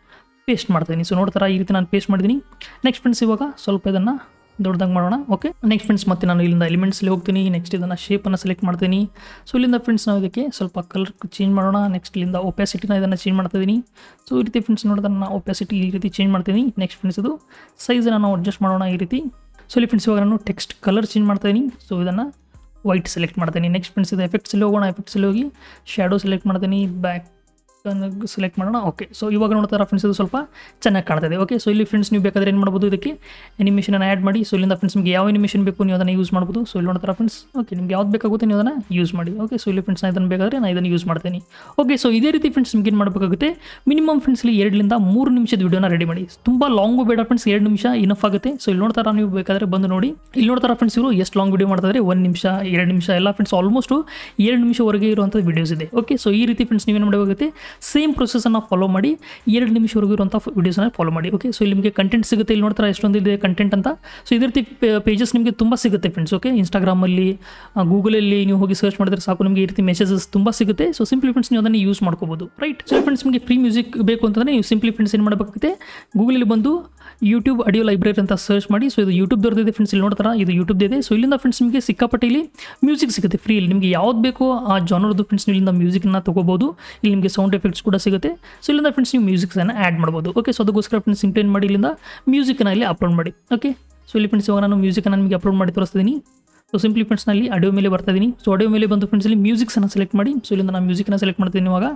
ಪೇಸ್ಟ್ ಮಾಡ್ತೀನಿ ಸೊ ನೋಡ್ತಾರ ಈ ರೀತಿ ನಾನು ಪೇಸ್ಟ್ ಮಾಡಿದ್ದೀನಿ ನೆಕ್ಸ್ಟ್ ಫ್ರೆಂಡ್ಸ್ ಇವಾಗ ಸ್ವಲ್ಪ ಇದನ್ನು ದೊಡ್ಡದಾಗಿ ಮಾಡೋಣ ಓಕೆ ನೆಕ್ಸ್ಟ್ ಫ್ರೆಂಡ್ಸ್ ಮತ್ತೆ ನಾನು ಇಲ್ಲಿಂದ ಎಲಿಮೆಂಟ್ಸ್ಲಿ ಹೋಗ್ತೀನಿ ನೆಕ್ಸ್ಟ್ ಇದನ್ನು ಶೇಪನ್ನು ಸೆಲೆಕ್ಟ್ ಮಾಡ್ತೀನಿ ಸೊ ಇಲ್ಲಿಂದ ಫ್ರೆಂಡ್ಸ್ ನಾವು ಇದಕ್ಕೆ ಸ್ವಲ್ಪ ಕಲರ್ ಚೇಂಜ್ ಮಾಡೋಣ ನೆಕ್ಸ್ಟ್ ಇಲ್ಲಿಂದ ಒಪ್ಯಾಸಿಟಿನ ಇದನ್ನು ಚೇಂಜ್ ಮಾಡ್ತಾ ಇದ್ದೀನಿ ಸೊ ಈ ರೀತಿ ಫ್ರೆಂಡ್ಸ್ ನೋಡಿದ್ರೆ ನಾನು ಒಪ್ಯಾಸಿಟಿ ಈ ರೀತಿ ಚೇಂಜ್ ಮಾಡ್ತೀನಿ ನೆಕ್ಸ್ಟ್ ಫ್ರೆಂಡ್ಸ್ ಇದು ಸೈಜನ್ನು ನಾವು ಅಡ್ಜಸ್ಟ್ ಮಾಡೋಣ ಈ ರೀತಿ ಸೊ ಇಲ್ಲಿ ಫ್ರೆಂಡ್ಸ್ ಇವಾಗ ನಾನು ಟೆಕ್ಸ್ಟ್ ಕಲರ್ ಚೇಂಜ್ ಮಾಡ್ತಾ ಇದ್ದೀನಿ ಸೊ ಇದನ್ನು ವೈಟ್ ಸೆಲೆಕ್ಟ್ ಮಾಡ್ತೀನಿ ನೆಕ್ಸ್ಟ್ ಫ್ರೆಂಡ್ಸ್ ಇದು ಎಫೆಕ್ಟ್ಸಲ್ಲಿ ಹೋಗೋಣ ಎಫೆಕ್ಟ್ಸಲ್ಲಿ ಹೋಗಿ ಶ್ಯಾಡೋ ಸೆಲೆಕ್ಟ್ ಮಾಡ್ತೀನಿ ಬ್ಯಾಕ್ ಸೆಲೆಕ್ಟ್ ಮಾಡೋಣ ಓಕೆ ಸೊ ಇವಾಗ ನೋಡ್ತಾರ ಫ್ರೆಂಡ್ಸ್ ಇದು ಸ್ವಲ್ಪ ಚೆನ್ನಾಗಿ ಕಾಣ್ತದೆ ಓಕೆ ಸೊ ಇಲ್ಲಿ ಫ್ರೆಂಡ್ಸ್ ನೀವು ಬೇಕಾದ್ರೆ ಏನು ಮಾಡ್ಬೋದು ಇದಕ್ಕೆ ಅನಿಮೇಷನನ್ನು ಆ್ಯಡ್ ಮಾಡಿ ಸೊ ಇಲ್ಲಿಂದ ಫ್ರೆಂಡ್ಸ್ ನಿಮಗೆ ಯಾವ ಅನಿಮೇಷನ್ ಬೇಕು ನೀವು ಅದನ್ನು ಯೂಸ್ ಮಾಡ್ಬೋದು ಸೊ ಇಲ್ಲಿ ನೋಡ್ತಾರ ಫ್ರೆಂಡ್ಸ್ ಓಕೆ ನಿಮ್ಗೆ ಯಾವ್ದು ಬೇಕಾಗುತ್ತೆ ನೀವು ಅದನ್ನು ಯೂಸ್ ಮಾಡಿ ಓಕೆ ಸೊ ಇಲ್ಲಿ ಫ್ರೆಂಡ್ಸ್ ನಾನು ಇದನ್ನು ಬೇಕಾದರೆ ನಾನು ಇದನ್ನು ಯೂಸ್ ಮಾಡ್ತೀನಿ ಓಕೆ ಸೊ ಇದೇ ರೀತಿ ಫ್ರೆಂಡ್ಸ್ ನಿಮ್ಗೆ ಏನು ಮಾಡಬೇಕಾಗುತ್ತೆ ಮಿನಿಮಮ್ ಫ್ರೆಂಡ್ಸ್ ಇಲ್ಲಿ ಎರಡರಿಂದ ಮೂರು ನಿಮಿಷದ ವಿಡಿಯೋನ ರೆಡಿ ಮಾಡಿ ತುಂಬ ಲಾಂಗು ಬೇಡ ಫ್ರೆಂಡ್ಸ್ ಎರಡು ನಿಮಿಷ ಇನಫ್ ಆಗುತ್ತೆ ಸೊ ಇಲ್ಲಿ ನೋಡ್ತಾರ ನೀವು ಬೇಕಾದರೆ ಬಂದು ನೋಡಿ ಇಲ್ಲಿ ನೋಡ್ತಾರ ಫ್ರೆಂಡ್ಸ್ ಇವರು ಎಷ್ಟು ಲಾಂಗ್ ವಿಡಿಯೋ ಮಾಡ್ತಾರೆ ಒಂದು ನಿಮಿಷ ಎರಡು ನಿಮಿಷ ಎಲ್ಲ ಫ್ರೆಂಡ್ಸ್ ಆಲ್ಮೋಸ್ಟ್ ಎರಡು ನಿಮಿಷವರೆಗೆ ಇರುವಂಥ ವಿಡಿಯೋಸ್ ಇದೆ ಓಕೆ ಸೊ ಈ ರೀತಿ ಫ್ರೆಂಡ್ಸ್ ನೀವೇನು ಮಾಡಬೇಕಾಗುತ್ತೆ ಸೇಮ್ ಪ್ರೊಸೆಸನ್ನು ಫಾಲೋ ಮಾಡಿ ಎರಡು ನಿಮಿಷವರೆಗೂ ಇರುವಂಥ ವಿಡಿಯೋಸ್ನ ಫಾಲೋ ಮಾಡಿ ಓಕೆ ಸೊ ಇಲ್ಲಿ ನಿಮಗೆ ಕಂಟೆಂಟ್ ಸಿಗುತ್ತೆ ಇಲ್ಲಿ ನೋಡ್ತಾರೆ ಎಷ್ಟೊಂದು ಇದೆ ಕಂಟೆಂಟ್ ಅಂತ ಸೊ ಇದೇ ರೀತಿ ಪೇಜಸ್ ನಿಮಗೆ ತುಂಬ ಸಿಗುತ್ತೆ ಫ್ರೆಂಡ್ಸ್ ಓಕೆ ಇನ್ಸ್ಟಾಗ್ರಾಮಲ್ಲಿ ಗೂಗಲಲ್ಲಿ ನೀವು ಹೋಗಿ ಸರ್ಚ್ ಮಾಡಿದ್ರೆ ಸಾಕು ನಿಮಗೆ ಈ ರೀತಿ ಮೆಸೇಜಸ್ ತುಂಬ ಸಿಗುತ್ತೆ ಸೊ ಸಿಂಪ್ಲಿ ಫ್ರೆಂಡ್ಸ್ ನೀವು ಅದನ್ನು ಯೂಸ್ ಮಾಡ್ಕೋಬೋದು ರೈಟ್ ಸೊ ಫ್ರೆಂಡ್ಸ್ ನಿಮಗೆ ಫ್ರೀ ಮ್ಯೂಸಿಕ್ ಬೇಕು ಅಂತಂದರೆ ನೀವು ಸಿಂಪ್ಲಿ ಫ್ರೆಂಡ್ಸ್ ಏನು ಮಾಡಬೇಕಾಗುತ್ತೆ ಗೂಗಲಲ್ಲಿ ಬಂದು ಯೂಟ್ಯೂಬ್ ಆಡಿಯೋ ಲೈಬ್ರರಿ ಅಂತ ಸರ್ಚ್ ಮಾಡಿ ಸೊ ಇದು ಯೂಟ್ಯೂಬ್ ದೊರೆದಿದೆ ಫ್ರೆಂಡ್ಸ್ ಇಲ್ಲಿ ನೋಡ್ತಾರ ಇದು ಯೂಟ್ಯೂಬ್ ಇದೆ ಸೊ ಇಲ್ಲಿಂದ ಫ್ರೆಂಡ್ಸ್ ನಿಮಗೆ ಸಿಕ್ಕಾಪಟ್ಟೆ ಇಲ್ಲಿ ಮ್ಯೂಸಿಕ್ ಸಿಗುತ್ತೆ ಫ್ರೀ ಇಲ್ಲಿ ನಿಮಗೆ ಯಾವ್ದು ಬೇಕೋ ಆ ಜಾನರ್ದು ಫ್ರೆಂಡ್ಸ್ ನೀವು ಇಲ್ಲಿಂದ ಮ್ಯೂಸಿಕ್ನ ತೊಗೋಬೋದು ಇಲ್ಲಿ ನಿಮಗೆ ಸೌಂಡ್ ಎಫೆಕ್ಟ್ಸ್ ಕೂಡ ಸಿಗುತ್ತೆ ಸೊ ಇಲ್ಲಿಂದ ಫ್ರೆಂಡ್ಸ್ ನೀವು ಮ್ಯೂಸಿಕ್ಸನ್ನು ಆ್ಯಡ್ ಮಾಡ್ಬೋದು ಓಕೆ ಸೊ ಅದಕ್ಕೋಸ್ಕರ ಫ್ರೆಂಡ್ಸ್ ಸಿಂಪ್ಲಿ ಏನು ಮಾಡಿ ಇಲ್ಲಿಂದ ಮ್ಯೂಸಿಕ್ನ ಇಲ್ಲಿ ಅಪ್ಲೋಡ್ ಮಾಡಿ ಓಕೆ ಸೊ ಇಲ್ಲಿ ಫ್ರೆಂಡ್ಸ್ ಇವಾಗ ನಾನು ಮ್ಯೂಸಿಕನ್ನು ನಿಮಗೆ ಅಪ್ಲೋಡ್ ಮಾಡಿ ತೋರಿಸ್ತೀನಿ ಸೊ ಸಿಂಪ್ಲಿ ಫ್ರೆಂಡ್ಸ್ನಲ್ಲಿ ಆಡಿಯೋ ಮೇಲೆ ಬರ್ತಾ ಇದ್ದೀನಿ ಸೊ ಆಡಿಯೋ ಮೇಲೆ ಬಂದು ಫ್ರೆಂಡ್ಸ್ ಇಲ್ಲಿ ಮ್ಯೂಸಿಕ್ಸನ್ನು ಸೆಲೆಕ್ಟ್ ಮಾಡಿ ಸೊ ಇಲ್ಲಿಂದ ನಾನು ಮ್ಯೂಸಿಕ್ನ ಸೆಲೆಕ್ಟ್ ಮಾಡ್ತೀನಿ ಇವಾಗ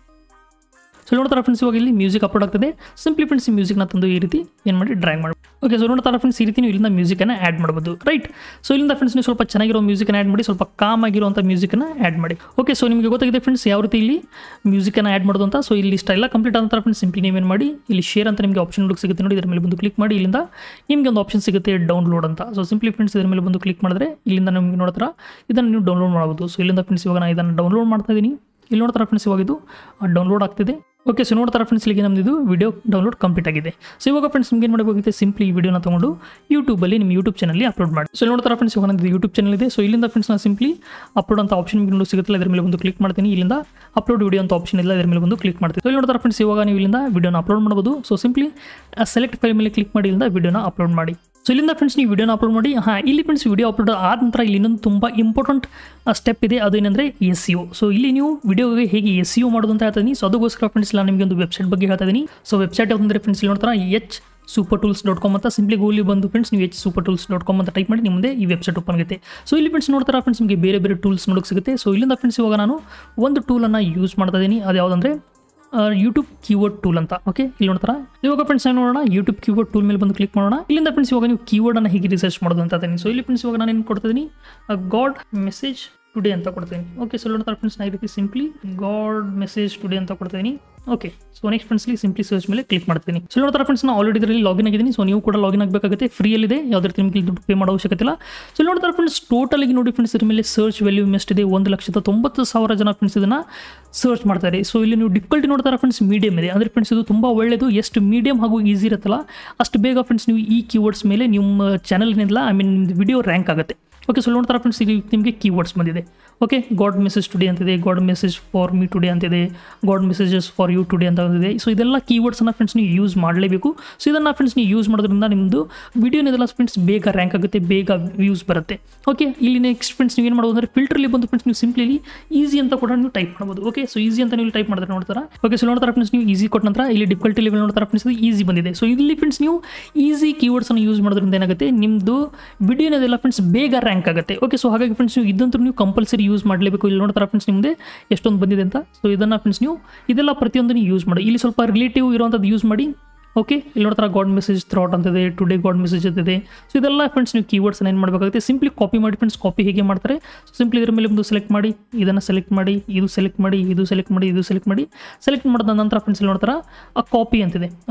ಸೊ ನೋಡ್ತಾರೆ ಫ್ರೆಂಡ್ಸ್ ಇವಾಗ ಇಲ್ಲಿ ಮ್ಯೂಸಿಕ್ ಅಪ್ಲೋಡ್ ಆಗ್ತದೆ ಸಿಂಪ್ಲಿ ಫ್ರೆಂಡ್ಸ್ ಈ ಮ್ಯೂಸಿಕ್ನ ತಂದು ಈ ರೀತಿ ಏನು ಮಾಡಿ ಡ್ರ್ಯಾಗ್ ಮಾಡಿ ಓಕೆ ಸೊ ನೋಡ್ತಾರೆ ಫ್ರೆಂಡ್ಸ್ ಈ ರೀತಿ ನೀವು ಇಲ್ಲಿಂದ ಮ್ಯೂಸಿಕನ್ನು ಆ್ಯಡ್ ಮಾಡ್ಬೋದು ರೈಟ್ ಸೊ ಇಲ್ಲಿಂದ ಫ್ರೆಂಡ್ಸ್ ನೀವು ಸ್ವಲ್ಪ ಚೆನ್ನಾಗಿರೋ ಮ್ಯೂಸಿಕನ್ನು ಆ್ಯಡ್ ಮಾಡಿ ಸ್ವಲ್ಪ ಕಾಮ್ ಆಗಿರುವಂಥ ಮ್ಯೂಸಿಕನ್ನು ಆ್ಯಡ್ ಮಾಡಿ ಓಕೆ ಸೊ ನಿಮಗೆ ಗೊತ್ತಾಗಿದೆ ಫ್ರೆಂಡ್ಸ್ ಯಾವ ರೀತಿ ಇಲ್ಲಿ ಮ್ಯೂಸಿಕನ್ನು ಆ್ಯಡ್ ಮಾಡೋದು ಅಂತ ಸೊ ಇಲ್ಲಿ ಇಷ್ಟ ಎಲ್ಲ ಕಂಪ್ಲೀಟ್ ಆದ ಫ್ರೆಂಡ್ಸ್ ಸಿಂಪ್ಲಿ ನೀವೇನು ಮಾಡಿ ಇಲ್ಲಿ ಶೇರ್ ಅಂತ ನಿಮಗೆ ಆಪ್ಷನ್ ಹುಡುಕ್ ಸಿಗುತ್ತೆ ನೋಡಿ ಇದರ ಮೇಲೆ ಬಂದು ಕ್ಲಿಕ್ ಮಾಡಿ ಇಲ್ಲಿಂದ ನಿಮಗೆ ಒಂದು ಆಪ್ಷನ್ ಸಿಗುತ್ತೆ ಡೌನ್ಲೋಡ್ ಅಂತ ಸೊ ಸಿಂಪ್ಲಿ ಫ್ರೆಂಡ್ಸ್ ಇದರ ಮೇಲೆ ಬಂದು ಕ್ಲಿಕ್ ಮಾಡಿದ್ರೆ ಇಲ್ಲಿಂದ ನಿಮಗೆ ನೋಡ್ತಾರ ಇದನ್ನು ನೀವು ಡೌನ್ಲೋಡ್ ಮಾಡ್ಬೋದು ಸೊ ಇಲ್ಲಿಂದ ಫ್ರೆಂಡ್ಸ್ ಇವಾಗ ನಾನು ಇದನ್ನು ಡೌನ್ಲೋಡ್ ಮಾಡ್ತಾ ಇದ್ದೀನಿ ಇಲ್ಲಿ ನೋಡ್ತಾರ ಫ್ರೆಂಡ್ಸ್ ಇವಾಗ ಇದು ಡೌನ್ಲೋಡ್ ಆಗ್ತಿದೆ ಓಕೆ ಸೊ ನೋಡ್ತಾರ ಫ್ರೆಂಡ್ಸ್ ಇಲ್ಲಿಗೆ ನಮ್ಮದು ಇದು ವಿಡಿಯೋ ಡೌನ್ಲೋಡ್ ಕಂಪ್ಲೀಟ್ ಆಗಿದೆ ಸೊ ಇವಾಗ ಫ್ರೆಂಡ್ಸ್ ನಿಮ್ಗೆ ಏನು ಮಾಡಬೇಕಾಗುತ್ತೆ ಸಿಂಪ್ಲಿ ಈ ವಿಡಿಯೋನ ತೊಗೊಂಡು ಯೂಟ್ಯೂಬಲ್ಲಿ ನಿಮ್ಮ ಯೂಟ್ಯೂಬ್ ಚಾನಲ್ಲಿ ಅಪ್ಲೋಡ್ ಮಾಡಿ ಸೊ ನೋಡ್ತಾರ ಫ್ರೆಂಡ್ಸ್ ಇವಾಗ ನಮ್ಮದು ಯೂಟ್ಯೂಬ್ ಚಾನಲ್ ಇದೆ ಸೊ ಇಲ್ಲಿಂದ ಫ್ರೆಂಡ್ಸ್ ನಾನು ಸಿಂಪ್ಲಿ ಅಪ್ಲೋಡ್ ಅಂತ ಆಪ್ಷನ್ ನಿಮಗೆ ನೋಡಿ ಸಿಗುತ್ತಲ್ಲ ಇದರ ಮೇಲೆ ಒಂದು ಕ್ಲಿಕ್ ಮಾಡ್ತೀನಿ ಇಲ್ಲಿಂದ ಅಪ್ಲೋಡ್ ವಿಡಿಯೋ ಅಂತ ಆಪ್ಷನ್ ಇಲ್ಲ ಇದರ ಮೇಲೆ ಒಂದು ಕ್ಲಿಕ್ ಮಾಡ್ತೀನಿ ಸೊ ಇಲ್ಲಿ ನೋಡ್ತಾರ ಫ್ರೆಂಡ್ಸ್ ಇವಾಗ ನೀವು ಇಲ್ಲಿಂದ ವಿಡಿಯೋನ ಅಪ್ಲೋಡ್ ಮಾಡ್ಬೋದು ಸೊ ಸಿಂಪ್ಲಿ ಸೆಲೆಕ್ಟ್ ಫೈಲ್ ಮೇಲೆ ಕ್ಲಿಕ್ ಮಾಡಿ ಇಲ್ಲಿಂದ ವಿಡಿಯೋನ ಅಪ್ಲೋಡ್ ಮಾಡಿ ಸೊ ಇಲ್ಲಿಂದ ಫ್ರೆಂಡ್ಸ್ ನೀವು ವಿಡಿಯೋನ ಅಪ್ಲೋಡ್ ಮಾಡಿ ಹಾಂ ಇಲ್ಲಿ ಫ್ರೆಂಡ್ಸ್ ವಿಡಿಯೋ ಅಪ್ಲೋಡ್ ಆದ ನಂತರ ಇಲ್ಲಿ ಇನ್ನೊಂದು ತುಂಬ ಇಂಪಾರ್ಟೆಂಟ್ ಸ್ಟೆಪ್ ಇದೆ ಅದು ಏನಂದರೆ ಎಸ್ ಯು ಸೊ ಇಲ್ಲಿ ನೀವು ವಿಡಿಯೋಗೆ ಹೇಗೆ ಎಸ್ ಯು ಮಾಡೋದು ಅಂತ ಹೇಳ್ತೀನಿ ಸೊ ಅದಕ್ಕೋಸ್ಕರ ಫ್ರೆಂಡ್ಸ್ ನಾನು ನಿಮಗೆ ಒಂದು ವೆಬ್ಸೈಟ್ ಬಗ್ಗೆ ಹೇಳ್ತಾ ಇದ್ದೀನಿ ಸೊ ವೆಬ್ಸೈಟ್ ಯಾವುದಂದ್ರೆ ಫ್ರೆಂಡ್ಸ್ ಇಲ್ಲಿ ನೋಡ್ತಾರೆ H super tools dot com ಅಂತ ಸಿಂಪ್ಲಿ ಗೂಗಲಿ ಬಂದು ಫ್ರೆಂಡ್ಸ್ ನೀವು H super tools dot com ಅಂತ ಟೈಪ್ ಮಾಡಿ ನಿಮ್ಮದೇ ಈ ವೆಬ್ಸೈಟ್ ಓಪನ್ ಆಗುತ್ತೆ ಸೊ ಇಲ್ಲಿ ಫ್ರೆಂಡ್ಸ್ ನೋಡ್ತಾರೆ ಫ್ರೆಂಡ್ಸ್ ನಿಮಗೆ ಬೇರೆ ಬೇರೆ ಟೂಲ್ಸ್ ನೋಡೋಕೆ ಸಿಗುತ್ತೆ ಸೊ ಇಲ್ಲಿಂದ ಫ್ರೆಂಡ್ಸ್ ಇವಾಗ ನಾನು ಒಂದು ಟೂಲನ್ನು ಯೂಸ್ ಮಾಡ್ತಾ ಇದ್ದೀನಿ ಅದು ಯಾವುದಂದ್ರೆ ಯೂಟ್ಯೂಬ್ ಕೀವರ್ಡ್ ಟೂಲ್ ಅಂತ ಓಕೆ ಇಲ್ಲಿ ನೋಡ್ತಾರ ಇವಾಗ ಫ್ರೆಂಡ್ಸ್ ಏನು ನೋಡೋಣ ಯೂಟ್ಯೂಬ್ ಕೀವರ್ಡ್ ಟೂಲ್ ಮೇಲೆ ಬಂದು ಕ್ಲಿಕ್ ಮಾಡೋಣ ಇಲ್ಲಿಂದ ಫ್ರೆಂಡ್ಸ್ ಇವಾಗ ನೀವು ಕೀವರ್ಡ್ ಅನ್ನು ಹೇಗೆ ರಿಸರ್ಚ್ ಮಾಡೋದು ಅಂತ ಇದ್ದೀನಿ ಸೊ ಇಲ್ಲಿ ಫ್ರೆಂಡ್ಸ್ ಇವಾಗ ನಾನು ಏನು ಕೊಡ್ತಿದ್ದೀನಿ ಗಾಡ್ ಮೆಸೇಜ್ ಟುಡೇ ಅಂತ ಕೊಡ್ತೀನಿ ಓಕೆ ಸೊ ನೋಡ್ತಾರೆ ಫ್ರೆಂಡ್ಸ್ ನಾನು ಈ ರೀತಿ ಸಿಂಪ್ಲಿ ಗಾಡ್ ಮೆಸೇಜ್ ಟುಡೇ ಅಂತ ಕೊಡ್ತೀನಿ ಓಕೆ ಸೊ ನೆಕ್ಸ್ಟ್ ಫ್ರೆಂಡ್ಸ್ಲಿ ಸಿಂಪ್ಲಿ ಸರ್ಚ್ ಮೇಲೆ ಕ್ಲಿಕ್ ಮಾಡ್ತೀನಿ ಸೊ ನೋಡ್ತಾರೆ ಫ್ರೆಂಡ್ಸ್ ನಾನು ಆಲ್ರೆಡಿ ಇದರಲ್ಲಿ ಲಾಗಿನ್ ಆಗಿದ್ದೀನಿ ಸೊ ನೀವು ಕೂಡ ಲಾಗಿನ್ ಆಗಬೇಕಾಗುತ್ತೆ ಫ್ರೀಯಲ್ಲಿದೆ ಯಾವುದೇ ರೀತಿ ನಿಮಗೆ ದುಡ್ಡು ಪೇ ಮಾಡೋ ಅವಶ್ಯಕತೆ ಇಲ್ಲ ಸೊ ನೋಡ್ತಾರೆ ಫ್ರೆಂಡ್ಸ್ ಟೋಟಲಿಗೆ ನೋಡಿ ಫ್ರೆಂಡ್ಸ್ ಇದ್ರ ಮೇಲೆ ಸರ್ಚ್ ವ್ಯಾಲ್ಯೂ ಎಷ್ಟಿದೆ ಒಂದು ಲಕ್ಷದ ತೊಂಬತ್ತು ಸಾವಿರ ಜನ ಫ್ರೆಂಡ್ಸ್ ಇದನ್ನು ಸರ್ಚ್ ಮಾಡ್ತಾರೆ ಸೊ ಇಲ್ಲಿ ನೀವು ಡಿಫಿಕಲ್ಟಿ ನೋಡ್ತಾರೆ ಫ್ರೆಂಡ್ಸ್ ಮೀಡಿಯಮ್ ಇದೆ ಅಂದರೆ ಫ್ರೆಂಡ್ಸ್ ಇದು ತುಂಬ ಒಳ್ಳೆಯದು ಎಷ್ಟು ಮೀಡಿಯಮ್ ಹಾಗೂ ಈಸಿ ಇರುತ್ತಲ್ಲ ಅಷ್ಟು ಬೇಗ ಫ್ರೆಂಡ್ಸ್ ನೀವು ಈ ಕೀವರ್ಡ್ಸ್ ಮೇಲೆ ನಿಮ್ಮ ಚಾನಲ್ ಏನಿಲ್ಲ ಐ ಮೀನ್ ನಿಮ್ಮದು ವಿಡಿಯೋ ರ್ಯಾಂಕ್ ಆಗುತ್ತೆ ಓಕೆ ಸೊ ನೋಡ್ತಾರೆ ಫ್ರೆಂಡ್ಸ್ ಇಲ್ಲಿ ನಿಮಗೆ ಕೀವರ್ಡ್ಸ್ ಬಂದಿದೆ ಓಕೆ ಗಾಡ್ ಮೆಸೇಜ್ ಟುಡೇ ಅಂತಿದೆ god message for me today ಅಂತಿದೆ god messages for you today ಅಂತ ಅಂತಿದೆ ಸೊ ಇದೆಲ್ಲ ಕೀವರ್ಡ್ಸನ್ನು ಫ್ರೆಂಡ್ಸ್ ನೀವು ಯೂಸ್ ಮಾಡಲೇಬೇಕು ಸೊ ಇದನ್ನು ಫ್ರೆಂಡ್ಸ್ ನೀವು ಯೂಸ್ ಮಾಡೋದ್ರಿಂದ ನಿಮ್ಮದು ವಿಡಿಯೋನೆಲ್ಲ ಫ್ರೆಂಡ್ಸ್ ಬೇಗ ರ್ಯಾಂಕ್ ಆಗುತ್ತೆ ಬೇಗ ವ್ಯೂಸ್ ಬರುತ್ತೆ ಓಕೆ ಇಲ್ಲಿ ನೆಕ್ಸ್ಟ್ ಫ್ರೆಂಡ್ಸ್ ನೀವು ಏನು ಮಾಡ್ಬೋದು ಅಂದರೆ ಫಿಲ್ಟ್ರಲ್ಲಿ ಬಂದು ಫ್ರೆಂಡ್ಸ್ ನೀವು ಸಿಂಪ್ಲಿ ಈಸಿ ಅಂತ ಕೂಡ ನೀವು ಟೈಪ್ ಮಾಡ್ಬೋದು ಓಕೆ ಸೊ ಈಸಿ ಅಂತ ನೀವು ಟೈಪ್ ಮಾಡಿದ್ರೆ ನೋಡ್ತಾರೆ ಓಕೆ ಸೊ ನೋಡ್ತಾರೆ ಫ್ರೆಂಡ್ಸ್ ನೀವು ಈಸಿ ಕೊಟ್ಟ ನಂತರ ಇಲ್ಲಿ ಡಿಫಿಕಲ್ಟಿ ಲೆವೆಲ್ ನೋಡ್ತಾರೆ ಫ್ರೆಂಡ್ಸ್ ಇದು ಈಸಿ ಬಂದಿದೆ ಸೊ ಇಲ್ಲಿ ಫ್ರೆಂಡ್ಸ್ ನೀವು ಈಸಿ ಕೀವರ್ಡ್ಸನ್ನು ಯೂಸ್ ಮಾಡೋದ್ರಿಂದ ಏನಾಗುತ್ತೆ ನಿಮ್ಮದು ವಿಡಿಯೋನೆಲ್ಲ ಫ್ರೆಂಡ್ಸ್ ಬೇಗ ರ್ಯಾಂಕ್ ಆಗುತ್ತೆ ಓಕೆ ಸೊ ಹಾಗಾಗಿ ಫ್ರೆಂಡ್ಸ್ ನೀವು ಇದಂತೂ ನೀವು ಕಂಪಲ್ಸರಿ ಯೂಸ್ ಮಾಡಲೇಬೇಕು ಇಲ್ಲಿ ನೋಡ್ತಾರೆ ಫ್ರೆಂಡ್ಸ್ ನಿಮ್ಮದೇ ಎಷ್ಟೊಂದು ಬಂದಿದೆ ಅಂತ ಸೊ ಇದನ್ನು ಫ್ರೆಂಡ್ಸ್ ನೀವು ಇದೆಲ್ಲ ಪ್ರತಿಯೊಂದು ನೀವು ಯೂಸ್ ಮಾಡಿ ಇಲ್ಲಿ ಸ್ವಲ್ಪ ರಿಲೇಟಿವ್ ಇರುವಂಥದ್ದು ಯೂಸ್ ಮಾಡಿ ಓಕೆ ಇಲ್ಲಿ ನೋಡ್ತಾರೆ ಗಾಡ್ ಮೆಸೇಜ್ ಥ್ರಾಟ್ ಅಂತಿದೆ ಟುಡೇ ಗಾಡ್ ಮೆಸೇಜ್ ಅಂತಿದೆ ಸೊ ಇದೆಲ್ಲ ಫ್ರೆಂಡ್ಸ್ ನೀವು ಕೀವರ್ಡ್ಸ್ ಏನು ಮಾಡಬೇಕಾಗುತ್ತೆ ಸಿಂಪ್ಲಿ ಕಾಪಿ ಮಾಡಿ ಫ್ರೆಂಡ್ಸ್ ಕಾಪಿ ಹೇಗೆ ಮಾಡ್ತಾರೆ ಸಿಂಪ್ಲಿ ಇದರ ಮೇಲೆ ಒಂದು ಸೆಲೆಕ್ಟ್ ಮಾಡಿ ಇದನ್ನು ಸೆಲೆಕ್ಟ್ ಮಾಡಿ ಇದು ಸೆಲೆಕ್ಟ್ ಮಾಡಿ ಇದು ಸೆಲೆಕ್ಟ್ ಮಾಡಿ ಇದು ಸೆಲೆಕ್ಟ್ ಮಾಡಿ ಸೆಲೆಕ್ಟ್ ಮಾಡಿದ ನಂತರ ಫ್ರೆಂಡ್ಸ್ ಇಲ್ಲಿ ನೋಡ್ತಾರೆ ಆ ಕಾಪಿ ಅಂತಿದೆ ಓಕೆ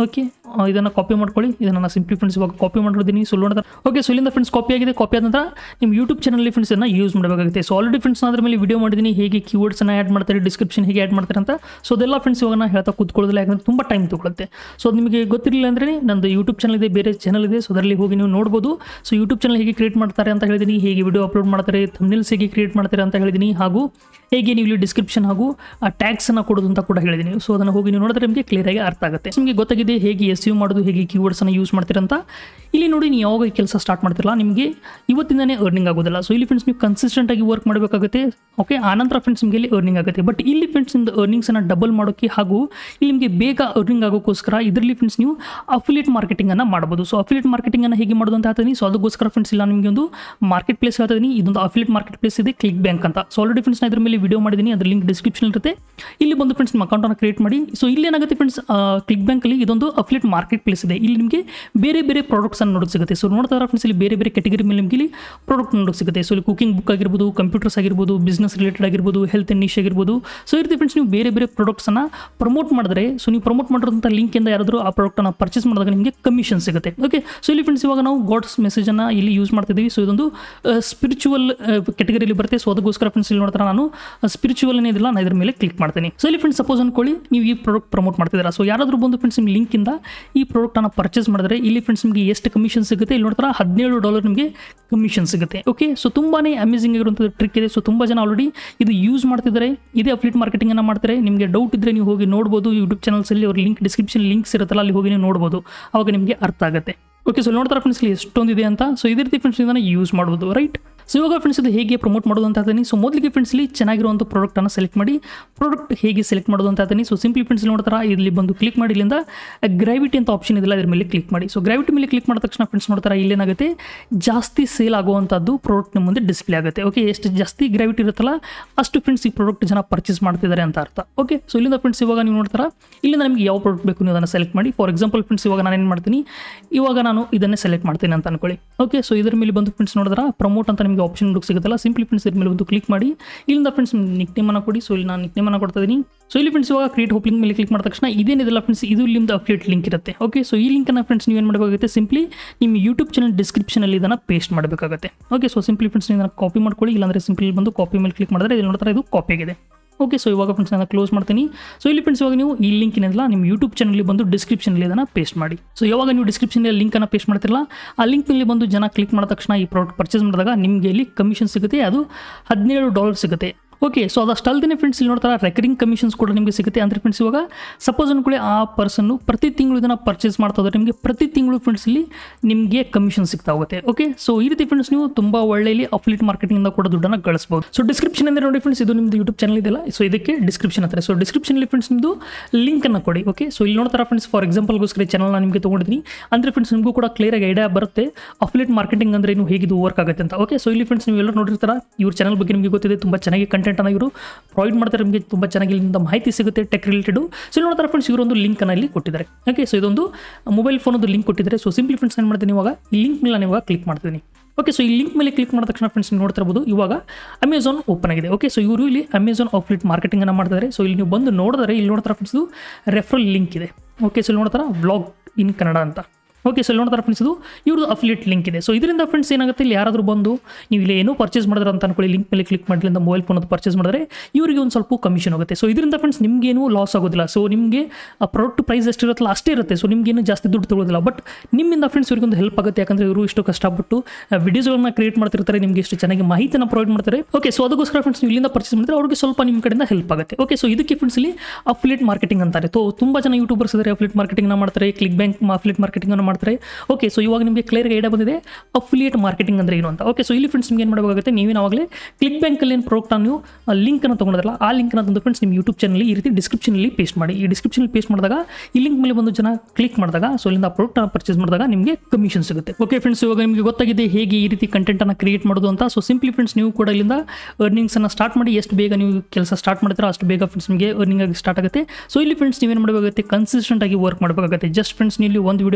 ಇದನ್ನು ಕಾಪಿ ಮಾಡ್ಕೊಳ್ಳಿ ಇದನ್ನು ನಾನು ಸಿಂಪ್ಲಿ ಫ್ರೆಂಡ್ಸ್ ಇವಾಗ ಕಾಪಿ ಮಾಡಿರ್ತೀನಿ ಸೊ ನೋಡಿದ್ರೆ ಓಕೆ ಸೊ ಇಲ್ಲಿಂದ ಫ್ರೆಂಡ್ಸ್ ಕಾಪಿ ಆಗಿದೆ ಕಾಪಿ ಆದ ನಂತರ ನಿಮ್ಮ ಯೂಟ್ಯೂಬ್ ಚಾನಲ್ ಫ್ರೆಂಡ್ಸ್ ಇದನ್ನು ಯೂಸ್ ಮಾಡಬೇಕಾಗುತ್ತೆ ಸೊ ಆಲ್ರೆಡಿ ಫ್ರೆಂಡ್ಸ್ ಅದ್ರ ಮೇಲೆ ವಿಡಿಯೋ ಮಾಡಿದ್ದೀನಿ ಹೇಗೆ ಕೀವರ್ಡ್ಸನ್ನು ಆ್ಯಡ್ ಮಾಡ್ತಾರೆ ಡಿಸ್ಕ್ರಿಪ್ಷನ್ ಹೇಗೆ ಆ್ಯಡ್ ಮಾಡ್ತಾರೆ ಅಂತ ಸೊ ಅದೆಲ್ಲ ಫ್ರೆಂಡ್ಸ್ ಇವಾಗ ನಾನು ಹೇಳ್ತಾ ಕೂತ್ಕೊಳ್ಳೋದಿಲ್ಲ ಯಾಕಂದ್ರೆ ತುಂಬ ಟೈಮ್ ತೊಗೊಳುತ್ತೆ ಸೊ ಅದು ನಿಮಗೆ ಗೊತ್ತಿರಲಿಲ್ಲ ಅಂದರೆ ನಂದು ಯೂಟ್ಯೂಬ್ ಚಾನಲ್ ಇದೆ ಬೇರೆ ಚಾನಲ್ ಇದೆ ಸೊ ಅದರಲ್ಲಿ ಹೋಗಿ ನೀವು ನೋಡ್ಬೋದು ಸೊ ಯೂಟ್ಯೂಬ್ ಚಾನಲ್ ಹೇಗೆ ಕ್ರಿಯೇಟ್ ಮಾಡ್ತಾರೆ ಅಂತ ಹೇಳಿದ್ದೀನಿ ಹೇಗೆ ವಿಡಿಯೋ ಅಪ್ಲೋಡ್ ಮಾಡ್ತಾರೆ ಥಂಬ್ನೇಲ್ಸ್ ಹೇಗೆ ಕ್ರಿಯೇಟ್ ಮಾಡ್ತಾರೆ ಅಂತ ಹೇಳಿದ್ದೀನಿ ಹಾಗೂ ಹೇಗೆ ನೀವು ಇಲ್ಲಿ ಡಿಸ್ಕ್ರಿಪ್ಷನ್ ಹಾಗೂ ಆ ಟ್ಯಾಗ್ಸನ್ನು ಕೊಡೋದು ಅಂತ ಕೂಡ ಹೇಳಿದ್ದೀನಿ ಸೊ ಅದನ್ನು ಹೋಗಿ ನೀವು ನೋಡಿದ್ರೆ ನಿಮಗೆ ಕ್ಲಿಯರಾಗಿ ಅರ್ಥ ಆಗುತ್ತೆ ನಿಮಗೆ ಗೊತ್ತಾಗಿದೆ ಹೇಗೆ ಎಸ್ ಯು ಮಾಡೋದು ಹೇಗೆ ಕೀವರ್ಡ್ಸನ್ನು ಯೂಸ್ ಮಾಡ್ತೀರಂತ ಇಲ್ಲಿ ನೋಡಿ ನೀವು ಯಾವಾಗ ಈ ಕೆಲಸ ಸ್ಟಾರ್ಟ್ ಮಾಡ್ತಿರಲ್ಲ ನಿಮಗೆ ಇವತ್ತಿಂದನೇ ಅರ್ನಿಂಗ್ ಆಗೋದಿಲ್ಲ ಸೊ ಇಲ್ಲಿ ಫ್ರೆಂಡ್ಸ್ ನೀವು ಕನ್ಸಿಸ್ಟೆಂಟ್ ಆಗಿ ವರ್ಕ್ ಮಾಡಬೇಕಾಗುತ್ತೆ ಓಕೆ ಆನಂತರ ಫ್ರೆಂಡ್ಸ್ ನಿಮಗೆ ಇಲ್ಲಿ ಅರ್ನಿಂಗ್ ಆಗುತ್ತೆ ಬಟ್ ಇಲ್ಲಿ ಫ್ರೆಂಡ್ಸ್ ನಿಮ್ದು ಅರ್ನಿಂಗ್ಸನ್ನು ಡಬಲ್ ಮಾಡೋಕ್ಕೆ ಹಾಗೂ ಇಲ್ಲಿ ನಿಮಗೆ ಬೇಗ ಅರ್ನಿಂಗ್ ಆಗೋಕ್ಕೋಸ್ಕರ ಇದರಲ್ಲಿ ಫ್ರೆಂಡ್ಸ್ ನೀವು ಅಫಿಲಿಯೇಟ್ ಮಾರ್ಕೆಟಿಂಗನ್ನು ಮಾಡ್ಬೋದು ಸೊ ಅಫಿಲಿಯೇಟ್ ಮಾರ್ಕೆಟಿಂಗನ್ನು ಹೇಗೆ ಮಾಡೋದು ಅಂತ ಹೇಳ್ತೀನಿ ಸೊ ಅದಕ್ಕೋಸ್ಕರ ಫ್ರೆಂಡ್ಸ್ ಇಲ್ಲ ನಿಮಗೆ ಒಂದು ಮಾರ್ಕೆಟ್ ಪ್ಲೇಸ್ ಹೇಳ್ತೀನಿ ಇದೊಂದು ಅಫಿಲಿಯೇಟ್ ಮಾರ್ಕೆಟ್ ಪ್ಲೇಸ್ ಇದೆ ಕ್ಲಿಕ್ ಬ್ಯಾಂಕ್ ಅಂತ ಸೊ ಆಲ್ರೆಡಿ ಫ್ರೆಂಡ್ಸ್ ನಾನು ಇದ್ರ ಮೇಲೆ ವಿಡಿಯೋ ಮಾಡಿದ್ದೀನಿ ಅದ್ರ ಲಿಂಕ್ ಡಿಸ್ಕ್ರಿಪ್ಷನ್ ಇರುತ್ತೆ ಇಲ್ಲಿ ಬಂದು ಫ್ರೆಂಡ್ಸ್ ನಿಮ್ಮ ಅಕೌಂಟನ್ನು ಕ್ರಿಯೇಟ್ ಮಾಡಿ ಸೊ ಇಲ್ಲಿ ಏನಾಗುತ್ತೆ ಫ್ರೆಂಡ್ಸ್ ಕ್ಲಿಕ್ ಬ್ಯಾಂಕಲ್ಲಿ ಇದೊಂದು ಅಫಿಲಿಯೇಟ್ ಮಾರ್ಕೆಟ್ ಪ್ಲೇಸ್ ಇದೆ ಇಲ್ಲಿ ನಿಮಗೆ ಬೇರೆ ಬೇರೆ ಪ್ರಾಡಕ್ಟ್ಸನ್ನು ನೋಡೋಕೆ ಸಿಗುತ್ತೆ ಸೊ ನೋಡ್ತಾ ಫ್ರೆಂಡ್ಸ್ ಇಲ್ಲಿ ಬೇರೆ ಬೇರೆ ಕೆಟಗರಿ ಮೇಲೆ ನಿಮಗೆ ಇಲ್ಲಿ ಪ್ರಾಡಕ್ಟ್ ನೋಡೋಕೆ ಸಿಗುತ್ತೆ ಸೊ ಇಲ್ಲಿ ಕುಕಿಂಗ್ ಬುಕ್ ಆಗಿರ್ಬೋದು ಕಂಪ್ಯೂಟರ್ಸ್ ಆಗಿರ್ಬೋದು ಬಿಸ್ನೆಸ್ ರಿಲೇಟೆಡ್ ಆಗಿರ್ಬೋದು ಹೆಲ್ತ್ ಆ್ಯಂಡ್ ನಿಶ್ ಆಗಿರ್ಬೋದು ಸೊ ಈ ರೀತಿ ಫ್ರೆಂಡ್ಸ್ ನೀವು ಬೇರೆ ಬೇರೆ ಪ್ರಾಡಕ್ಟ್ಸನ್ನು ಪ್ರಮೋಟ್ ಮಾಡಿದ್ರೆ ಸೊ ನೀವು ಪ್ರಮೋಟ್ ಮಾಡಿರೋಂಥ ಲಿಂಕಿಂದ ಯಾರಾದರೂ ಆ ಪ್ರಾಡಕ್ಟನ್ನು ಪರ್ಚೇಸ್ ಮಾಡಿದಾಗ ನಿಮಗೆ ಕಮಿಷನ್ ಸಿಗುತ್ತೆ ಓಕೆ ಸೊ ಇಲ್ಲಿ ಫ್ರೆಂಡ್ಸ್ ಇವಾಗ ನಾವು ಗಾಡ್ಸ್ ಮೆಸೇಜನ್ನು ಇಲ್ಲಿ ಯೂಸ್ ಮಾಡ್ತಿದ್ದೀವಿ ಸೊ ಇದೊಂದು ಸ್ಪಿರಿಚುವಲ್ ಕೆಟಗರಿಯಲ್ಲಿ ಬರುತ್ತೆ ಸೊ ಅದಕ್ಕೋಸ್ಕರ ಫ್ರೆಂಡ್ಸ್ ಇಲ್ಲಿ ನೋಡ್ತಾರೆ ನಾನು ಸ್ಪಿರಿಚುವಲ್ ಏನಿದಿಲ್ಲ ನಾನು ಇದ್ರ ಮೇಲೆ ಕ್ಲಿಕ್ ಮಾಡ್ತೀನಿ ಸೊ ಇಲ್ಲಿ ಫ್ರೆಂಡ್ಸ್ ಸಪೋಸ್ ಅನ್ಕೊಳ್ಳಿ ನೀವು ಈ ಪ್ರಾಡಕ್ಟ್ ಪ್ರಮೋಟ್ ಮಾಡ್ತಿದ್ದೀರಾ ಸೊ ಯಾರಾದರೂ ಬಂದು ಫ್ರೆಂಡ್ಸ್ ನಿಮ್ಮ ಲಿಂಕಿಂದ ಈ ಪ್ರಾಡಕ್ಟನ್ನು ಪರ್ಚೇಸ್ ಮಾಡಿದ್ರೆ ಇಲ್ಲಿ ಫ್ರೆಂಡ್ಸ್ ನಿಮಗೆ ಎಷ್ಟು ಕಮಿಷನ್ ಸಿಗುತ್ತೆ ಇಲ್ಲಿ ನೋಡ್ತಾರೆ ಹದಿನೇಳು ಡಾಲರ್ ನಿಮಗೆ ಕಮಿಷನ್ ಸಿಗುತ್ತೆ ಓಕೆ ಸೊ ತುಂಬಾ ಅಮೇಸಿಂಗ್ ಆಗಿರುವಂಥದ್ದು ಟ್ರಿಕ್ ಇದೆ ಸೊ ತುಂಬ ಜನ ಆಲ್ರೆಡಿ ಇದು ಯೂಸ್ ಮಾಡ್ತಿದ್ದಾರೆ ಇದೇ ಅಫ್ಲಿಟ್ ಮಾರ್ಕೆಟಿಂಗನ್ನು ಮಾಡ್ತಾರೆ ನಿಮಗೆ ಡೌಟ್ ಇದ್ದರೆ ನೀವು ಹೋಗಿ ನೋಡ್ಬೋದು ಯೂಟ್ಯೂಬ್ ಚಾನಲ್ಸಲ್ಲಿ ಅವ್ರ ಲಿಂಕ್ ಡಿಸ್ಕ್ರಿಪ್ಷನ್ ಲಿಂಕ್ಸ್ ಇರುತ್ತಲ್ಲ ಅಲ್ಲಿ ಹೋಗಿ ನೀವು ನೋಡ್ಬೋದು ಅವಾಗ ನಿಮಗೆ ಅರ್ಥ ಆಗುತ್ತೆ ಓಕೆ ಸೊ ನೋಡ್ತಾರೆ ಫ್ರೆಂಡ್ಸ್ ಇಲ್ಲಿ ಎಷ್ಟೊಂದಿದೆ ಅಂತ ಸೊ ಇದೇ ರೀತಿ ಫ್ರೆಂಡ್ಸ್ ಇದನ್ನು ಯೂಸ್ ಮಾಡ್ಬೋದು ರೈಟ್ ಸೊ ಇವಾಗ ಫ್ರೆಂಡ್ಸ್ ಇದು ಹೇಗೆ ಪ್ರಮೋಟ್ ಮಾಡೋದು ಅಂತ ಹೇಳ್ತೀನಿ ಸೊ ಮೊದಲಿಗೆ ಫ್ರೆಂಡ್ಸ್ ಇಲ್ಲಿ ಚೆನ್ನಾಗಿರುವಂಥ ಪ್ರಾಡಕ್ಟನ್ನು ಸೆಲೆಕ್ಟ್ ಮಾಡಿ ಪ್ರಾಡಕ್ಟ್ ಹೇಗೆ ಸೆಲೆಕ್ಟ್ ಮಾಡೋದು ಅಂತ ಹೇಳ್ತೀನಿ ಸೊ ಸಿಂಪ್ಲಿ ಫ್ರೆಂಡ್ಸ್ ನೋಡ್ತಾರ ಇಲ್ಲಿ ಬಂದು ಕ್ಲಿಕ್ ಮಾಡಿ ಇಲ್ಲಿಂದ ಗ್ರಾವಿಟಿ ಅಂತ ಆಪ್ಷನ್ ಇದೆಲ್ಲ ಇದ್ರ ಮೇಲೆ ಕ್ಲಿಕ್ ಮಾಡಿ ಸೊ ಗ್ರಾವಿಟಿ ಮೇಲೆ ಕ್ಲಿಕ್ ಮಾಡಿದ ತಕ್ಷಣ ಫ್ರೆಂಡ್ಸ್ ನೋಡ್ತಾರ ಇಲ್ಲೇನಾಗುತ್ತೆ ಜಾಸ್ತಿ ಸೇಲ್ ಆಗುವಂಥದ್ದು ಪ್ರಾಡಕ್ಟ್ ನಿಮ್ಮ ಮುಂದೆ ಡಿಸ್ಪ್ಲೇ ಆಗುತ್ತೆ ಓಕೆ ಎಷ್ಟು ಜಾಸ್ತಿ ಗ್ರಾವಿಟಿ ಇರುತ್ತಲ್ಲ ಅಷ್ಟು ಫ್ರೆಂಡ್ಸ್ ಈ ಪ್ರಾಡಕ್ಟ್ ಜನ ಪರ್ಚೇಸ್ ಮಾಡ್ತಿದ್ದಾರೆ ಅಂತ ಅರ್ಥ ಓಕೆ ಸೊ ಇಲ್ಲಿಂದ ಫ್ರೆಂಡ್ಸ್ ಇವಾಗ ನೀವು ನೋಡ್ತಾರ ಇಲ್ಲಿಂದ ನಿಮಗೆ ಯಾವ ಪ್ರಾಡಕ್ಟ್ ಬೇಕು ನೀವು ಅದನ್ನು ಸೆಲೆಕ್ಟ್ ಮಾಡಿ ಫಾರ್ ಎಕ್ಸಾಂಪಲ್ ಫ್ರೆಂಡ್ಸ್ ಇವಾಗ ನಾನು ಏನು ಮಾಡ್ತೀನಿ ಇವಾಗ ನಾನು ಇದನ್ನೇ ಸೆಲೆಕ್ಟ್ ಮಾಡ್ತೀನಿ ಅಂತ ಅನ್ಕೊಳ್ಳಿ ಓಕೆ ಸೊ ಇದ್ರ ಮೇಲೆ ಬಂದು ಫ್ರೆಂಡ್ಸ್ ನೋಡಿದ್ರೆ ಪ್ರಮೋಟ್ ಅಂತ ನಿಮಗೆ ಆಪ್ಷನ್ ಹುಡುಕ್ ಸಿಗುತ್ತಲ್ಲ ಸಿಂಪ್ಲಿ ಫ್ರೆಂಡ್ಸ್ ಇದ್ರ ಮೇಲೆ ಒಂದು ಕ್ಲಿಕ್ ಮಾಡಿ ಇಲ್ಲಿಂದ ಫ್ರೆಂಡ್ಸ್ ನಿಕ್ ನೇಮನ್ನು ಕೊಡಿ ಸೊ ಇಲ್ಲಿ ನಾನು ನಿಕ್ ನೇಮನ್ನು ಕೊಡ್ತಾ ಇದ್ದೀನಿ ಸೊ ಇಲ್ಲಿ ಫ್ರೆಂಡ್ಸ್ ಇವಾಗ ಕ್ರಿಯೇಟ್ ಹೋಪ್ ಲಿಂಕ್ ಮೇಲೆ ಕ್ಲಿಕ್ ಮಾಡಿದ ತಕ್ಷಣ ಇದೇನಿದೆಲ್ಲ ಫ್ರೆಂಡ್ಸ್ ಇದು ನಿಮ್ದು ಅಪ್ಡೇಟ್ ಲಿಂಕ್ ಇರುತ್ತೆ ಓಕೆ ಸೊ ಈ ಲಿಂಕನ್ನು ಫ್ರೆಂಡ್ಸ್ ನೀವು ಏನು ಮಾಡಬೇಕಾಗುತ್ತೆ ಸಿಂಪ್ಲಿ ನಿಮ್ಮ ಯೂಟ್ಯೂಬ್ ಚಾನಲ್ ಡಿಸ್ಕ್ರಿಪ್ಷನಲ್ಲಿ ಇದನ್ನು ಪೇಸ್ಟ್ ಮಾಡಬೇಕಾಗುತ್ತೆ ಓಕೆ ಸೊ ಸಿಂಪ್ಲಿ ಫ್ರೆಂಡ್ಸ್ ನೀವು ಇದನ್ನು ಕಾಪಿ ಮಾಡ್ಕೊಳ್ಳಿ ಇಲ್ಲಾಂದರೆ ಸಿಂಪ್ಲಿ ಬಂದು ಕಾಪಿ ಮೇಲೆ ಕ್ಲಿಕ್ ಮಾಡಿದ್ರೆ ಇಲ್ಲಿ ನೋಡ್ತಾರೆ ಇದು ಕಾಪಿ ಆಗಿದೆ ಓಕೆ ಸೊ ಇವಾಗ ಫ್ರೆಂಡ್ಸ್ ನಾನು ಕ್ಲೋಸ್ ಮಾಡ್ತೀನಿ ಸೊ ಇಲ್ಲಿ ಫ್ರೆಂಡ್ಸ್ ಇವಾಗ ನೀವು ಈ ಲಿಂಕ್ ಏನಿಲ್ಲ ನಿಮ್ಮ ಯೂಟ್ಯೂಬ್ ಚಾನಲ್ ಬಂದು ಡಿಸ್ಕ್ರಿಪ್ಷನಲ್ಲಿ ಅದನ್ನು ಪೇಸ್ಟ್ ಮಾಡಿ ಸೊ ಯಾವಾಗ ನೀವು ಡಿಸ್ಕ್ರಿಪ್ಷನಲ್ಲಿ ಲಿಂಕನ್ನು ಪೇಸ್ಟ್ ಮಾಡ್ತಿರಲ್ಲ ಆ ಲಿಂಕ್ ಮೇಲೆ ಬಂದು ಜನ ಕ್ಲಿಕ್ ಮಾಡಿದ ತಕ್ಷಣ ಈ ಪ್ರಾಡಕ್ಟ್ ಪರ್ಚೇಸ್ ಮಾಡಿದಾಗ ನಿಮಗೆ ಇಲ್ಲಿ ಕಮಿಷನ್ ಸಿಗುತ್ತೆ ಅದು ಹದಿನೇಳು ಡಾಲರ್ ಸಿಗುತ್ತೆ ಓಕೆ ಸೊ ಅದಷ್ಟಲ್ದೇ ಫ್ರೆಂಡ್ಸ್ ಇಲ್ಲಿ ನೋಡ್ತಾರೆ ರೆಕರಿಂಗ್ ಕಮಿಷನ್ಸ್ ಕೂಡ ನಿಮಗೆ ಸಿಗುತ್ತೆ ಅಂದರೆ ಫ್ರೆಂಡ್ಸ್ ಇವಾಗ ಸಪೋಸ್ ಅನ್ಕೊಳ್ಳಿ ಆ ಪರ್ಸನ್ನು ಪ್ರತಿ ತಿಂಗಳು ಇದನ್ನು ಪರ್ಚೇಸ್ ಮಾಡ್ತಾ ಹೋದ್ರೆ ನಿಮಗೆ ಪ್ರತಿ ತಿಂಗಳು ಫ್ರೆಂಡ್ಸ್ ಇಲ್ಲಿ ನಿಮಗೆ ಕಮಿಷನ್ ಸಿಗ್ತಾ ಹೋಗುತ್ತೆ ಓಕೆ ಸೊ ಈ ರೀತಿ ಫ್ರೆಂಡ್ಸ್ ನೀವು ತುಂಬ ಒಳ್ಳೆಯಲ್ಲಿ ಅಫ್ಲಿಟ್ ಮಾರ್ಕೆಟಿಂದ ಕೂಡ ದುಡ್ಡನ್ನು ಗಳಿಸಬಹುದು ಸೊ ಡಿಸ್ಕ್ರಿಪ್ಷನ್ ಅಂದರೆ ನೋಡಿ ಫ್ರೆಂಡ್ಸ್ ಇದು ನಿಮ್ಮದು ಯೂಟ್ಯೂಬ್ ಚಾನಲ್ ಇದೆಯಲ್ಲ ಸೊ ಇದಕ್ಕೆ ಡಿಸ್ಕ್ರಿಪ್ಷನ್ ಹತ್ರ ಸೊ ಡಿಸ್ಕ್ರಿಪ್ಷನಲ್ಲಿ ಫ್ರೆಂಡ್ಸ್ ನಿಮ್ಮದು ಲಿಂಕನ್ನು ಕೊಡಿ ಓಕೆ ಸೊ ಇಲ್ಲಿ ನೋಡ್ತಾರೆ ಫ್ರೆಂಡ್ಸ್ ಫಾರ್ ಎಕ್ಸಾಂಪಲ್ಗೋಸ್ಕರ ಚಾನಲ್ ನಾನು ನಿಮಗೆ ತೊಗೊಂಡಿದ್ದೀನಿ ಅಂದರೆ ಫ್ರೆಂಡ್ಸ್ ನಿಮಗೂ ಕೂಡ ಕ್ಲಿಯರಾಗಿ ಐಡಿಯಾ ಬರುತ್ತೆ ಅಫ್ಲಿಟ್ ಮಾರ್ಕೆಟಿಂಗ್ ಅಂದರೆ ಏನು ಹೇಗಿದು ವರ್ಕ್ ಆಗುತ್ತೆ ಅಂತ ಓಕೆ ಸೊ ಇಲ್ಲಿ ಫ್ರೆಂಡ್ಸ್ ನೀವು ಎಲ್ಲರೂ ನೋಡಿರ್ತಾರ ಇವ್ರ ಚಾನಲ್ ಬಗ್ಗೆ ನಿಮಗೆ ಗೊತ್ತಿದೆ ತುಂಬ ಚೆನ್ನಾಗಿ ಕಂಟೆಂಟನ್ನು ಇವರು ಪ್ರೊವೈಡ್ ಮಾಡ್ತಾರೆ ನಿಮಗೆ ತುಂಬ ಚೆನ್ನಾಗಿ ಇಲ್ಲಿಂದ ಮಾಹಿತಿ ಸಿಗುತ್ತೆ ಟೆಕ್ ರಿಲೇಟೆಡು ಸೊ ಇಲ್ಲಿ ನೋಡ್ತಾರೆ ಫ್ರೆಂಡ್ಸ್ ಇವರೊಂದು ಲಿಂಕನ್ನು ಇಲ್ಲಿ ಕೊಟ್ಟಿದ್ದಾರೆ ಓಕೆ ಸೊ ಇದೊಂದು ಮೊಬೈಲ್ ಫೋನ್ ಒಂದು ಲಿಂಕ್ ಕೊಟ್ಟಿದ್ದಾರೆ ಸೊ ಸಿಂಪ್ಲಿ ಫ್ರೆಂಡ್ಸ್ ಏನು ಮಾಡ್ತೀನಿ ಇವಾಗ ಈ ಲಿಂಕ್ ಮೇಲೆ ನಾನು ಇವಾಗ ಕ್ಲಿಕ್ ಮಾಡ್ತೀನಿ ಓಕೆ ಸೊ ಈ ಲಿಂಕ್ ಮೇಲೆ ಕ್ಲಿಕ್ ಮಾಡಿದ ತಕ್ಷಣ ಫ್ರೆಂಡ್ಸ್ ನೀವು ನೋಡ್ತಾ ಇರ್ಬೋದು ಇವಾಗ ಅಮೆಝಾನ್ ಓಪನ್ ಆಗಿದೆ ಓಕೆ ಸೊ ಇವರು ಇಲ್ಲಿ ಅಮೆಝಾನ್ ಆಫ್ಲಿಟ್ ಮಾರ್ಕೆಟಿಂಗನ್ನು ಮಾಡ್ತಾರೆ ಸೊ ಇಲ್ಲಿ ನೀವು ಬಂದು ನೋಡಿದ್ರೆ ಇಲ್ಲಿ ನೋಡ್ತಾರೆ ಫ್ರೆಂಡ್ಸ್ ಇದು ರೆಫರಲ್ ಲಿಂಕ್ ಇದೆ ಓಕೆ ಸೊ ಇಲ್ಲಿ ನೋಡ್ತಾರ ವ್ಲಾಗ್ ಇನ್ ಕನ್ನಡ ಅಂತ ಓಕೆ ಸೊ ಇಲ್ಲಿ ನೋಡ್ತಾರೆ ಫ್ರೆಂಡ್ಸ್ ಇದು ಇವ್ರದ್ದು ಅಫಿಲಿಯೇಟ್ ಲಿಂಕ್ ಇದೆ ಸೊ ಇದರಿಂದ ಫ್ರೆಂಡ್ಸ್ ಏನಾಗುತ್ತೆ ಇಲ್ಲಿ ಯಾರಾದರೂ ಬಂದು ನೀವು ಇಲ್ಲಿ ಏನೋ ಪರ್ಚೇಸ್ ಮಾಡಿದ್ರೆ ಅಂತ ಅನ್ಕೊಳ್ಳಿ ಲಿಂಕ್ ಮೇಲೆ ಕ್ಲಿಕ್ ಮಾಡಲಿಂದ ಮೊಬೈಲ್ ಫೋನ್ ಅದು ಪರ್ಚೇಸ್ ಮಾಡಿದ್ರೆ ಇವರಿಗೆ ಒಂದು ಸ್ವಲ್ಪ ಕಮಿಷನ್ ಹೋಗುತ್ತೆ ಸೊ ಇದರಿಂದ ಫ್ರೆಂಡ್ಸ್ ನಿಮಗೇನು ಲಾಸ್ ಆಗೋದಿಲ್ಲ ಸೊ ನಿಮಗೆ ಆ ಪ್ರಾಡಕ್ಟ್ ಪ್ರೈಸ್ ಎಷ್ಟಿರುತ್ತಲ್ಲ ಅಷ್ಟೇ ಇರುತ್ತೆ ಸೊ ನಿಮಗೇನು ಜಾಸ್ತಿ ದುಡ್ಡು ತಗೊಳ್ಳೋದಿಲ್ಲ ಬಟ್ ನಿಮ್ಮಿಂದ ಫ್ರೆಂಡ್ಸ್ ಇವ್ರಿಗೆ ಒಂದು ಹೆಲ್ಪ್ ಆಗುತ್ತೆ ಯಾಕಂದರೆ ಇವರು ಇಷ್ಟು ಕಷ್ಟಪಟ್ಟು ವಿಡಿಯೋಸ್ಗಳನ್ನ ಕ್ರಿಯೇಟ್ ಮಾಡ್ತಿರ್ತಾರೆ ನಿಮಗೆ ಇಷ್ಟು ಚೆನ್ನಾಗಿ ಮಾಹಿತಿನ ಪ್ರೊವೈಡ್ ಮಾಡ್ತಾರೆ ಓಕೆ ಸೊ ಅದಕ್ಕೋಸ್ಕರ ಫ್ರೆಂಡ್ಸ್ ನೀವು ಇಲ್ಲಿಂದ ಪರ್ಚೇಸ್ ಮಾಡಿದ್ರೆ ಅವ್ರಿಗೆ ಸ್ವಲ್ಪ ನಿಮ್ಮ ಕಡೆಯಿಂದ ಹೆಲ್ಪ್ ಆಗುತ್ತೆ ಓಕೆ ಸೊ ಇದಕ್ಕೆ ಫ್ರೆಂಡ್ಸ್ ಇಲ್ಲಿ ಅಫಿಲಿಯೇಟ್ ಮಾರ್ಕೆಟಿಂಗ್ ಅಂತಾರೆ ಸೊ ತುಂಬ ಜನ ಯೂಟ್ಯೂಬರ್ಸ್ ಇದ್ದಾರೆ ಅಫಿಲಿಯೇಟ್ ಮಾರ್ಕೆಟಿಂಗ್ನ ಮಾಡ್ತಾರೆ ಕ್ಲಿಕ್ ಬ್ಯಾಂಕ್ ಅಫಿಲಿಯೇಟ್ ಮಾರ್ಕೆಟಿಂಗನ್ನು ಮಾಡ್ತಾರೆ ಓಕೆ ಸೊ ಇವಾಗ ನಿಮಗೆ ಕ್ಲಿಯರ್ ಐಡಿಯಾ ಬಂದಿದೆ ಅಫಿಲಿಯೇಟ್ ಮಾರ್ಕೆಟಿಂಗ್ ಅಂದರೆ ಏನು ಅಂತ ಓಕೆ ಸೊ ಇಲ್ಲಿ ಫ್ರೆಂಡ್ಸ್ ನಿಮ್ಗೆ ಏನು ಮಾಡಬೇಕಾಗುತ್ತೆ ನೀವೇನಾವಾಗಲೇ ಕ್ಲಿಕ್ ಬ್ಯಾಂಕಲ್ಲಿ ಏನು ಪ್ರಾಡಕ್ಟ್ ನೀವು ಲಿಂಕನ್ನು ತೊಗೊಂಡಿರಲ್ಲ ಆ ಲಿಂಕ್ನ ತಂದು ಫ್ರೆಂಡ್ಸ್ ನಿಮ್ಮ ಯೂಟ್ಯೂಬ್ ಚಾನಲ್ ಈ ರೀತಿ ಡಿಸ್ಕ್ರಿಪ್ಷನಲ್ಲಿ ಪೇಸ್ಟ್ ಮಾಡಿ ಈ ಡಿಸ್ಕ್ರಿಪ್ಷನಲ್ಲಿ ಪೇಸ್ಟ್ ಮಾಡಿದಾಗ ಈ ಲಿಂಕ್ ಮೇಲೆ ಒಂದು ಜನ ಕ್ಲಿಕ್ ಮಾಡಿದಾಗ ಸೊ ಇಲ್ಲಿಂದ ಪ್ರಾಡಕ್ಟನ್ನು ಪರ್ಚೇಸ್ ಮಾಡಿದಾಗ ನಿಮಗೆ ಕಮಿಷನ್ ಸಿಗುತ್ತೆ ಓಕೆ ಫ್ರೆಂಡ್ಸ್ ಇವಾಗ ನಿಮಗೆ ಗೊತ್ತಾಗಿದೆ ಹೇಗೆ ಈ ರೀತಿ ಕಂಟೆಂಟನ್ನು ಕ್ರಿಯೇಟ್ ಮಾಡೋದು ಅಂತ ಸೊ ಸಿಂಪ್ಲಿ ಫ್ರೆಂಡ್ಸ್ ನೀವು ಕೂಡ ಇಲ್ಲಿಂದ ಅರ್ನಿಂಗ್ಸನ್ನು ಸ್ಟಾರ್ಟ್ ಮಾಡಿ ಎಷ್ಟು ಬೇಗ ನೀವು ಕೆಲಸ ಸ್ಟಾರ್ಟ್ ಮಾಡ್ತೀರಾ ಅಷ್ಟು ಬೇಗ ಫ್ರೆಂಡ್ಸ್ ನಿಮಗೆ ಅರ್ನಿಂಗ್ ಆಗಿ ಸ್ಟಾರ್ಟ್ ಆಗುತ್ತೆ ಸೊ ಇಲ್ಲಿ ಫ್ರೆಂಡ್ಸ್ ನೀವೇನು ಮಾಡಬೇಕಾಗುತ್ತೆ ಕನ್ಸಿಸ್ಟೆಂಟ್ ಆಗಿ ವರ್ಕ್ ಮಾಡಬೇಕಾಗುತ್ತೆ ಜಸ್ಟ್ ಫ್ರೆಂಡ್ಸ್ ನೀವು ಇಲ್ಲಿ ಒಂದು ವಿಡಿಯೋ ಅಪ್ಲೋಡ್ ಮಾಡಿದೆ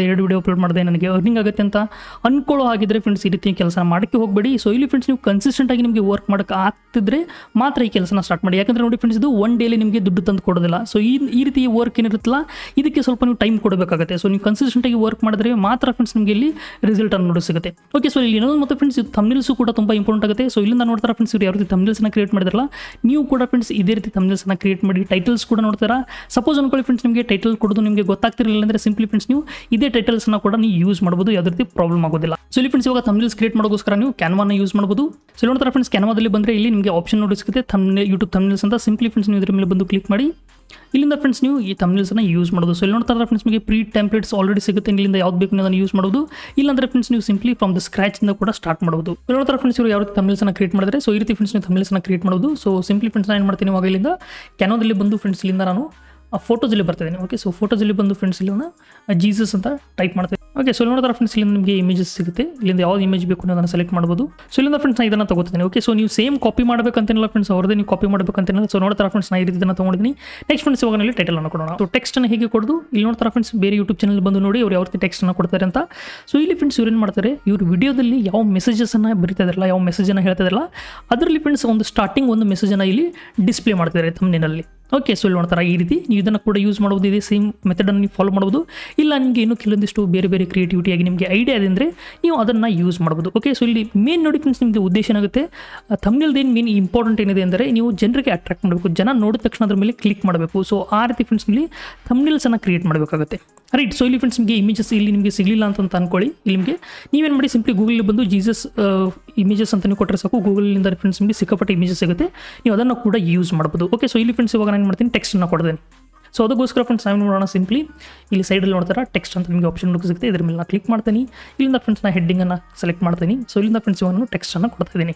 ಎರಡು ವಿಡಿಯೋ ಅಪ್ಲೋಡ್ ಮಾಡಿದೆ ನನಗೆ ಅರ್ನಿಂಗ್ ಆಗುತ್ತೆ ಅಂತ ಅನ್ಕೊಳ್ಳೋ ಆಗಿದ್ರೆ ಫ್ರೆಂಡ್ಸ್ ಈ ರೀತಿ ಕೆಲಸ ಮಾಡೋಕ್ಕೆ ಹೋಗಬೇಡಿ ಸೊ ಇಲ್ಲಿ ಫ್ರೆಂಡ್ಸ್ ನೀವು ಕನ್ಸಿಸ್ಟೆಂಟ್ ಆಗಿ ನಿಮಗೆ ವರ್ಕ್ ಮಾಡೋಕ್ಕೆ ಆಗ್ತಿದ್ರೆ ಮಾತ್ರ ಈ ಕೆಲಸನ ಸ್ಟಾರ್ಟ್ ಮಾಡಿ ಯಾಕಂದರೆ ನೋಡಿ ಫ್ರೆಂಡ್ಸ್ ಇದು ಒನ್ ಡೇಲಿ ನಿಮಗೆ ದುಡ್ಡು ತಂದು ಕೊಡೋದಿಲ್ಲ ಸೊ ಈ ಈ ರೀತಿ ವರ್ಕ್ ಏನಿರುತ್ತಲ್ಲ ಇದಕ್ಕೆ ಸ್ವಲ್ಪ ನೀವು ಟೈಮ್ ಕೊಡಬೇಕಾಗುತ್ತೆ ಸೊ ನೀವು ಕನ್ಸಿಸ್ಟೆಂಟ್ ಆಗಿ ವರ್ಕ್ ಮಾಡಿದ್ರೆ ಮಾತ್ರ ಫ್ರೆಂಡ್ಸ್ ನಿಮಗೆ ಇಲ್ಲಿ ರಿಸಲ್ಟ್ ಅನ್ನು ನೋಡಿ ಸಿಗುತ್ತೆ ಓಕೆ ಸೊ ಇಲ್ಲಿ ಇನ್ನೊಂದು ಮತ್ತೆ ಫ್ರೆಂಡ್ಸ್ ಇದು ಥಮ್ನಿಲ್ಸು ಕೂಡ ತುಂಬ ಇಂಪಾರ್ಟೆಂಟ್ ಆಗುತ್ತೆ ಸೊ ಇಲ್ಲಿಂದ ನೋಡ್ತಾರೆ ಫ್ರೆಂಡ್ಸ್ ಇವ್ರು ಯಾವ ರೀತಿ ಥಮ್ನಿಲ್ಸ್ನ ಕ್ರಿಯೇಟ್ ಮಾಡಿದ್ರಲ್ಲ ನೀವು ಕೂಡ ಫ್ರೆಂಡ್ಸ್ ಇದೇ ರೀತಿ ಥಮ್ನಿಲ್ಸ್ನ ಕ್ರಿಯೇಟ್ ಮಾಡಿ ಟೈಟಲ್ಸ್ ಕೂಡ ನೋಡ್ತಾರಾ ಸಪೋಸ್ ಅನ್ಕೊಳ್ಳಿ ಫ್ರೆಂಡ್ಸ್ ನಿಮಗೆ ಟೈಟಲ್ ಕೊಡೋದು ನಿಮಗೆ ಗೊತ್ತಾಗ್ತಿರಲಿಲ್ಲ ಅಂದರೆ ಸಿಂಪ್ಲಿ ಫ್ರೆಂಡ್ಸ್ ನೀವು ಇದೇ ಟೈಟಲ್ಸ್ನ ಕೂಡ ನೀವು ಯೂಸ್ ಮಾಡ್ಬೋದು ಯಾವುದೇ ರೀತಿ ಪ್ರಾಬ್ಲಮ್ ಆಗೋದಿಲ್ಲ ಸೊ ಇಲ್ಲಿ ಫ್ರೆಂಡ್ಸ್ ಇವಾಗ ಥಮ್ನಿಲ್ಸ್ ಕ್ರಿಯೇಟ್ ಮಾಡೋಗೋಸ್ಕರ ನೀವು ಕ್ಯಾನ್ವಾನ ಯೂಸ್ ಮಾಡ್ಬೋದು ಸೊ ನೋಡ್ತಾರೆ ಫ್ರೆಂಡ್ಸ್ ಕ್ಯಾನ್ವಾದಲ್ಲಿ ಬಂದರೆ ಇಲ್ಲಿ ನಿಮಗೆ ಆಪ್ಷನ್ ನೋಡಿ ಸಿಗುತ್ತೆ ಥಮ್ನೆ ಯೂಟ್ಯೂಬ್ ಥಮ್ನಿಲ್ಸ್ ಅಂತ ಸಿಂಪ್ಲಿ ಫ್ರೆಂಡ್ಸ್ ನೀವು ಇದ್ರ ಮೇಲೆ ಬಂದು ಕ್ಲಿಕ್ ಮಾಡಿ ಇಲ್ಲಿಂದ ಫ್ರೆಂಡ್ಸ್ ನೀವು ಈ ತಮಿಳ್ಸನ್ನ ಯೂಸ್ ಮಾಡೋದು ಸೊ ಇಲ್ಲಿ ನೋಡ್ತಾರೆ ಫ್ರೆಂಡ್ಸ್ ನಿಮಗೆ ಪ್ರೀ ಟೆಂಪ್ಲೇಟ್ಸ್ ಆಲ್ರೆಡಿ ಸಿಗುತ್ತೆ ಇಲ್ಲಿಂದ ಯಾವ್ದು ಬೇಕು ಅದನ್ನು ಯೂಸ್ ಮಾಡೋದು ಇಲ್ಲಾಂದ್ರೆ ಫ್ರೆಂಡ್ಸ್ ನೀವು ಸಿಂಪ್ಲಿ ಫ್ರಮ್ ದ ಸ್ಕ್ರಾಚಿಂದ ಕೂಡ ಸ್ಟಾರ್ಟ್ ಮಾಡೋದು ಇಲ್ಲಿ ನೋಡ್ತಾರೆ ಫ್ರೆಂಡ್ಸ್ ಇವರು ಯಾವ ರೀತಿ ತಮಿಳ್ಸನ್ನ ಕ್ರಿಯೇಟ್ ಮಾಡಿದ್ರೆ ಸೊ ಈ ರೀತಿ ಫ್ರೆಂಡ್ಸ್ ನೀವು ತಮಿಳ್ಸನ್ನ ಕ್ರಿಯೇಟ್ ಮಾಡೋದು ಸೊ ಸಿಂಪ್ಲಿ ಫ್ರೆಂಡ್ಸ್ ನಾನು ಏನು ಮಾಡ್ತೀನಿ ಇವಾಗ ಇಲ್ಲಿಂದ ಕ್ಯಾನೋದಲ್ಲಿ ಬಂದು ಫ್ರೆಂಡ್ಸ್ ಇಲ್ಲಿಂದ ನಾನು ಫೋಟೋಸಲ್ಲಿ ಬರ್ತಿದ್ದೀನಿ ಓಕೆ ಸೊ ಫೋಟೋಸಲ್ಲಿ ಬಂದು ಫ್ರೆಂಡ್ಸ್ ಇಲ್ಲಿ ಜೀಸಸ್ ಅಂತ ಟೈಪ್ ಮಾಡ್ತೀನಿ ಓಕೆ ಸೊ ನೋಡಿದ್ರೆ ಫ್ರೆಂಡ್ಸ್ ಇಲ್ಲಿಂದ ನಿಮಗೆ ಇಮೇಜಸ್ ಸಿಗುತ್ತೆ ಇಲ್ಲಿಂದ ಯಾವ್ದು ಇಮೇಜ್ ಬೇಕು ಅನ್ನೋದನ್ನು ಸೆಲೆಕ್ಟ್ ಮಾಡ್ಬೋದು ಸೊ ಇಲ್ಲಿಂದ ಫ್ರೆಂಡ್ಸ್ ನಾನು ಇದನ್ನು ತಗೋತೀನಿ ಓಕೆ ಸೊ ನೀವು ಸೇಮ್ ಕಾಪಿ ಮಾಡಬೇಕಂತೇನಿಲ್ಲ ಫ್ರೆಂಡ್ಸ್ ಅವ್ರದ್ದೇ ನೀವು ಕಾಪಿ ಮಾಡಬೇಕಂತೇನಿಲ್ಲ ಸೊ ನೋಡ್ತಾರೆ ಫ್ರೆಂಡ್ಸ್ ನಾನು ಈ ರೀತಿ ಇದನ್ನು ತೊಗೊಂಡಿದ್ದೀನಿ ನೆಕ್ಸ್ಟ್ ಫ್ರೆಂಡ್ಸ್ ಇವಾಗ ಇಲ್ಲಿ ಟೈಟಲ್ ಅನ್ನು ಕೊಡೋಣ ಸೊ ಟೆಕ್ಸ್ಟನ್ನು ಹೇಗೆ ಕೊಡೋದು ಇಲ್ಲಿ ನೋಡ್ತಾರೆ ಫ್ರೆಂಡ್ಸ್ ಬೇರೆ ಯೂಟ್ಯೂಬ್ ಚಾನಲ್ ಬಂದು ನೋಡಿ ಅವ್ರು ಯಾವ ರೀತಿ ಟೆಕ್ಸ್ಟನ್ನು ಕೊಡ್ತಾರೆ ಅಂತ ಸೊ ಇಲ್ಲಿ ಫ್ರೆಂಡ್ಸ್ ಇವ್ರು ಏನು ಮಾಡ್ತಾರೆ ಇವ್ರು ವಿಡಿಯೋದಲ್ಲಿ ಯಾವ ಮೆಸೇಜಸನ್ನು ಬರಿತಾ ಇದಾರಲ್ಲ ಯಾವ ಮೆಸೇಜನ್ನು ಹೇಳ್ತಾ ಇದಾರಲ್ಲ ಅದರಲ್ಲಿ ಫ್ರೆಂಡ್ಸ್ ಒಂದು ಸ್ಟಾರ್ಟಿಂಗ್ ಒಂದು ಮೆಸೇಜನ್ನು ಇಲ್ಲಿ ಡಿಸ್ಪ್ಲೇ ಮಾಡ್ತಿದ್ದಾರೆ ತಮ್ಮನಿನಲ್ಲಿ ಓಕೆ ಸೊ ಇಲ್ಲಿ ನೋಡ್ತಾರೆ ಈ ರೀತಿ ನೀವು ಇದನ್ನು ಕೂಡ ಯೂಸ್ ಮಾಡ್ಬೋದು ಇದೇ ಸೇಮ್ ಮೆಥಡನ್ನು ನೀವು ಫಾಲೋ ಮಾಡ್ಬೋದು ಇಲ್ಲ ನಿಮಗೆ ಇನ್ನೂ ಕೆಲವೊಂದಿಷ್ಟು ಬೇರೆ ಬೇರೆ ಕ್ರಿಯೇಟಿವಿಟಿಯಾಗಿ ನಿಮಗೆ ಐಡಿಯಾ ಇದೆ ಅಂದರೆ ನೀವು ಅದನ್ನು ಯೂಸ್ ಮಾಡ್ಬೋದು ಓಕೆ ಸೊ ಇಲ್ಲಿ ಮೇನ್ ನೋಡಿ ಫ್ರೆಂಡ್ಸ್ ನಿಮಗೆ ಉದ್ದೇಶ ಏನಾಗುತ್ತೆ ತಮ್ಮನೇನು ಮೇನ್ ಇಂಪಾರ್ಟೆಂಟ್ ಏನಿದೆ ಅಂದರೆ ನೀವು ಜನರಿಗೆ ಅಟ್ರಾಕ್ಟ್ ಮಾಡಬೇಕು ಜನ ನೋಡಿದ ತಕ್ಷಣ ಅದ್ರ ಮೇಲೆ ಕ್ಲಿಕ್ ಮಾಡಬೇಕು ಸೊ ಆ ರೀತಿ ಫ್ರೆಂಡ್ಸ್ ಇಲ್ಲಿ ಥಮ್ನೇಲ್ಸನ್ನು ಕ್ರಿಯೇಟ್ ಮಾಡಬೇಕಾಗುತ್ತೆ ರೈಟ್ ಸೊ ಇಲ್ಲಿ ಫ್ರೆಂಡ್ಸ್ ನಿಮಗೆ ಇಮೇಜಸ್ ಇಲ್ಲಿ ನಿಮಗೆ ಸಿಗಲಿಲ್ಲ ಅಂತ ಅನ್ಕೊಳ್ಳಿ ಇಲ್ಲಿ ನಿಮಗೆ ನೀವೇನು ಮಾಡಿ ಸಿಂಪ್ಲಿ ಗೂಗಲ್ ಬಂದು ಜೀಸಸ್ ಇಮೇಜಸ್ ಅಂತ ನೀವು ಕೊಟ್ಟರೆ ಸಾಕು ಗೂಗಲಿಂದ ಫ್ರೆಂಡ್ಸ್ ನಿಮಗೆ ಸಿಕ್ಕಾಪಟ್ಟೆ ಇಮೇಜಸ್ ಸಿಗುತ್ತೆ ನೀವು ಅದನ್ನು ಕೂಡ ಯೂಸ್ ಮಾಡ್ಬೋದು ಓಕೆ ಸೊ ಇಲ್ಲಿ ಫ್ರೆಂಡ್ಸ್ ಇವಾಗ ನಾನು ಏನು ಮಾಡ್ತೀನಿ ಟೆಕ್ಸ್ಟನ್ನು ಕೊಡ್ತೀನಿ ಸೊ ಅದಕ್ಕೋಸ್ಕರ ಫ್ರೆಂಡ್ಸ್ ನಾವು ಮಾಡೋಣ ಸಿಂಪ್ಲಿ ಇಲ್ಲಿ ಸೈಡಲ್ಲಿ ನೋಡ್ತಾರೆ ಟೆಕ್ಸ್ಟ್ ಅಂತ ನಿಮಗೆ ಆಪ್ಷನ್ ಸಿಗುತ್ತೆ ಇದ್ರ ಮೇಲೆ ನಾನು ಕ್ಲಿಕ್ ಮಾಡ್ತೀನಿ ಇಲ್ಲಿಂದ ಫ್ರೆಂಡ್ಸ್ ನಾನು ಹೆಡ್ಡಿಂಗನ್ನು ಸೆಲೆಕ್ಟ್ ಮಾಡ್ತೀನಿ ಸೊ ಇಲ್ಲಿಂದ ಫ್ರೆಂಡ್ಸ್ ಇವಾಗ ನಾನು ಟೆಕ್ಸ್ಟನ್ನು ಕೊಡ್ತಾ ಇದ್ದೀನಿ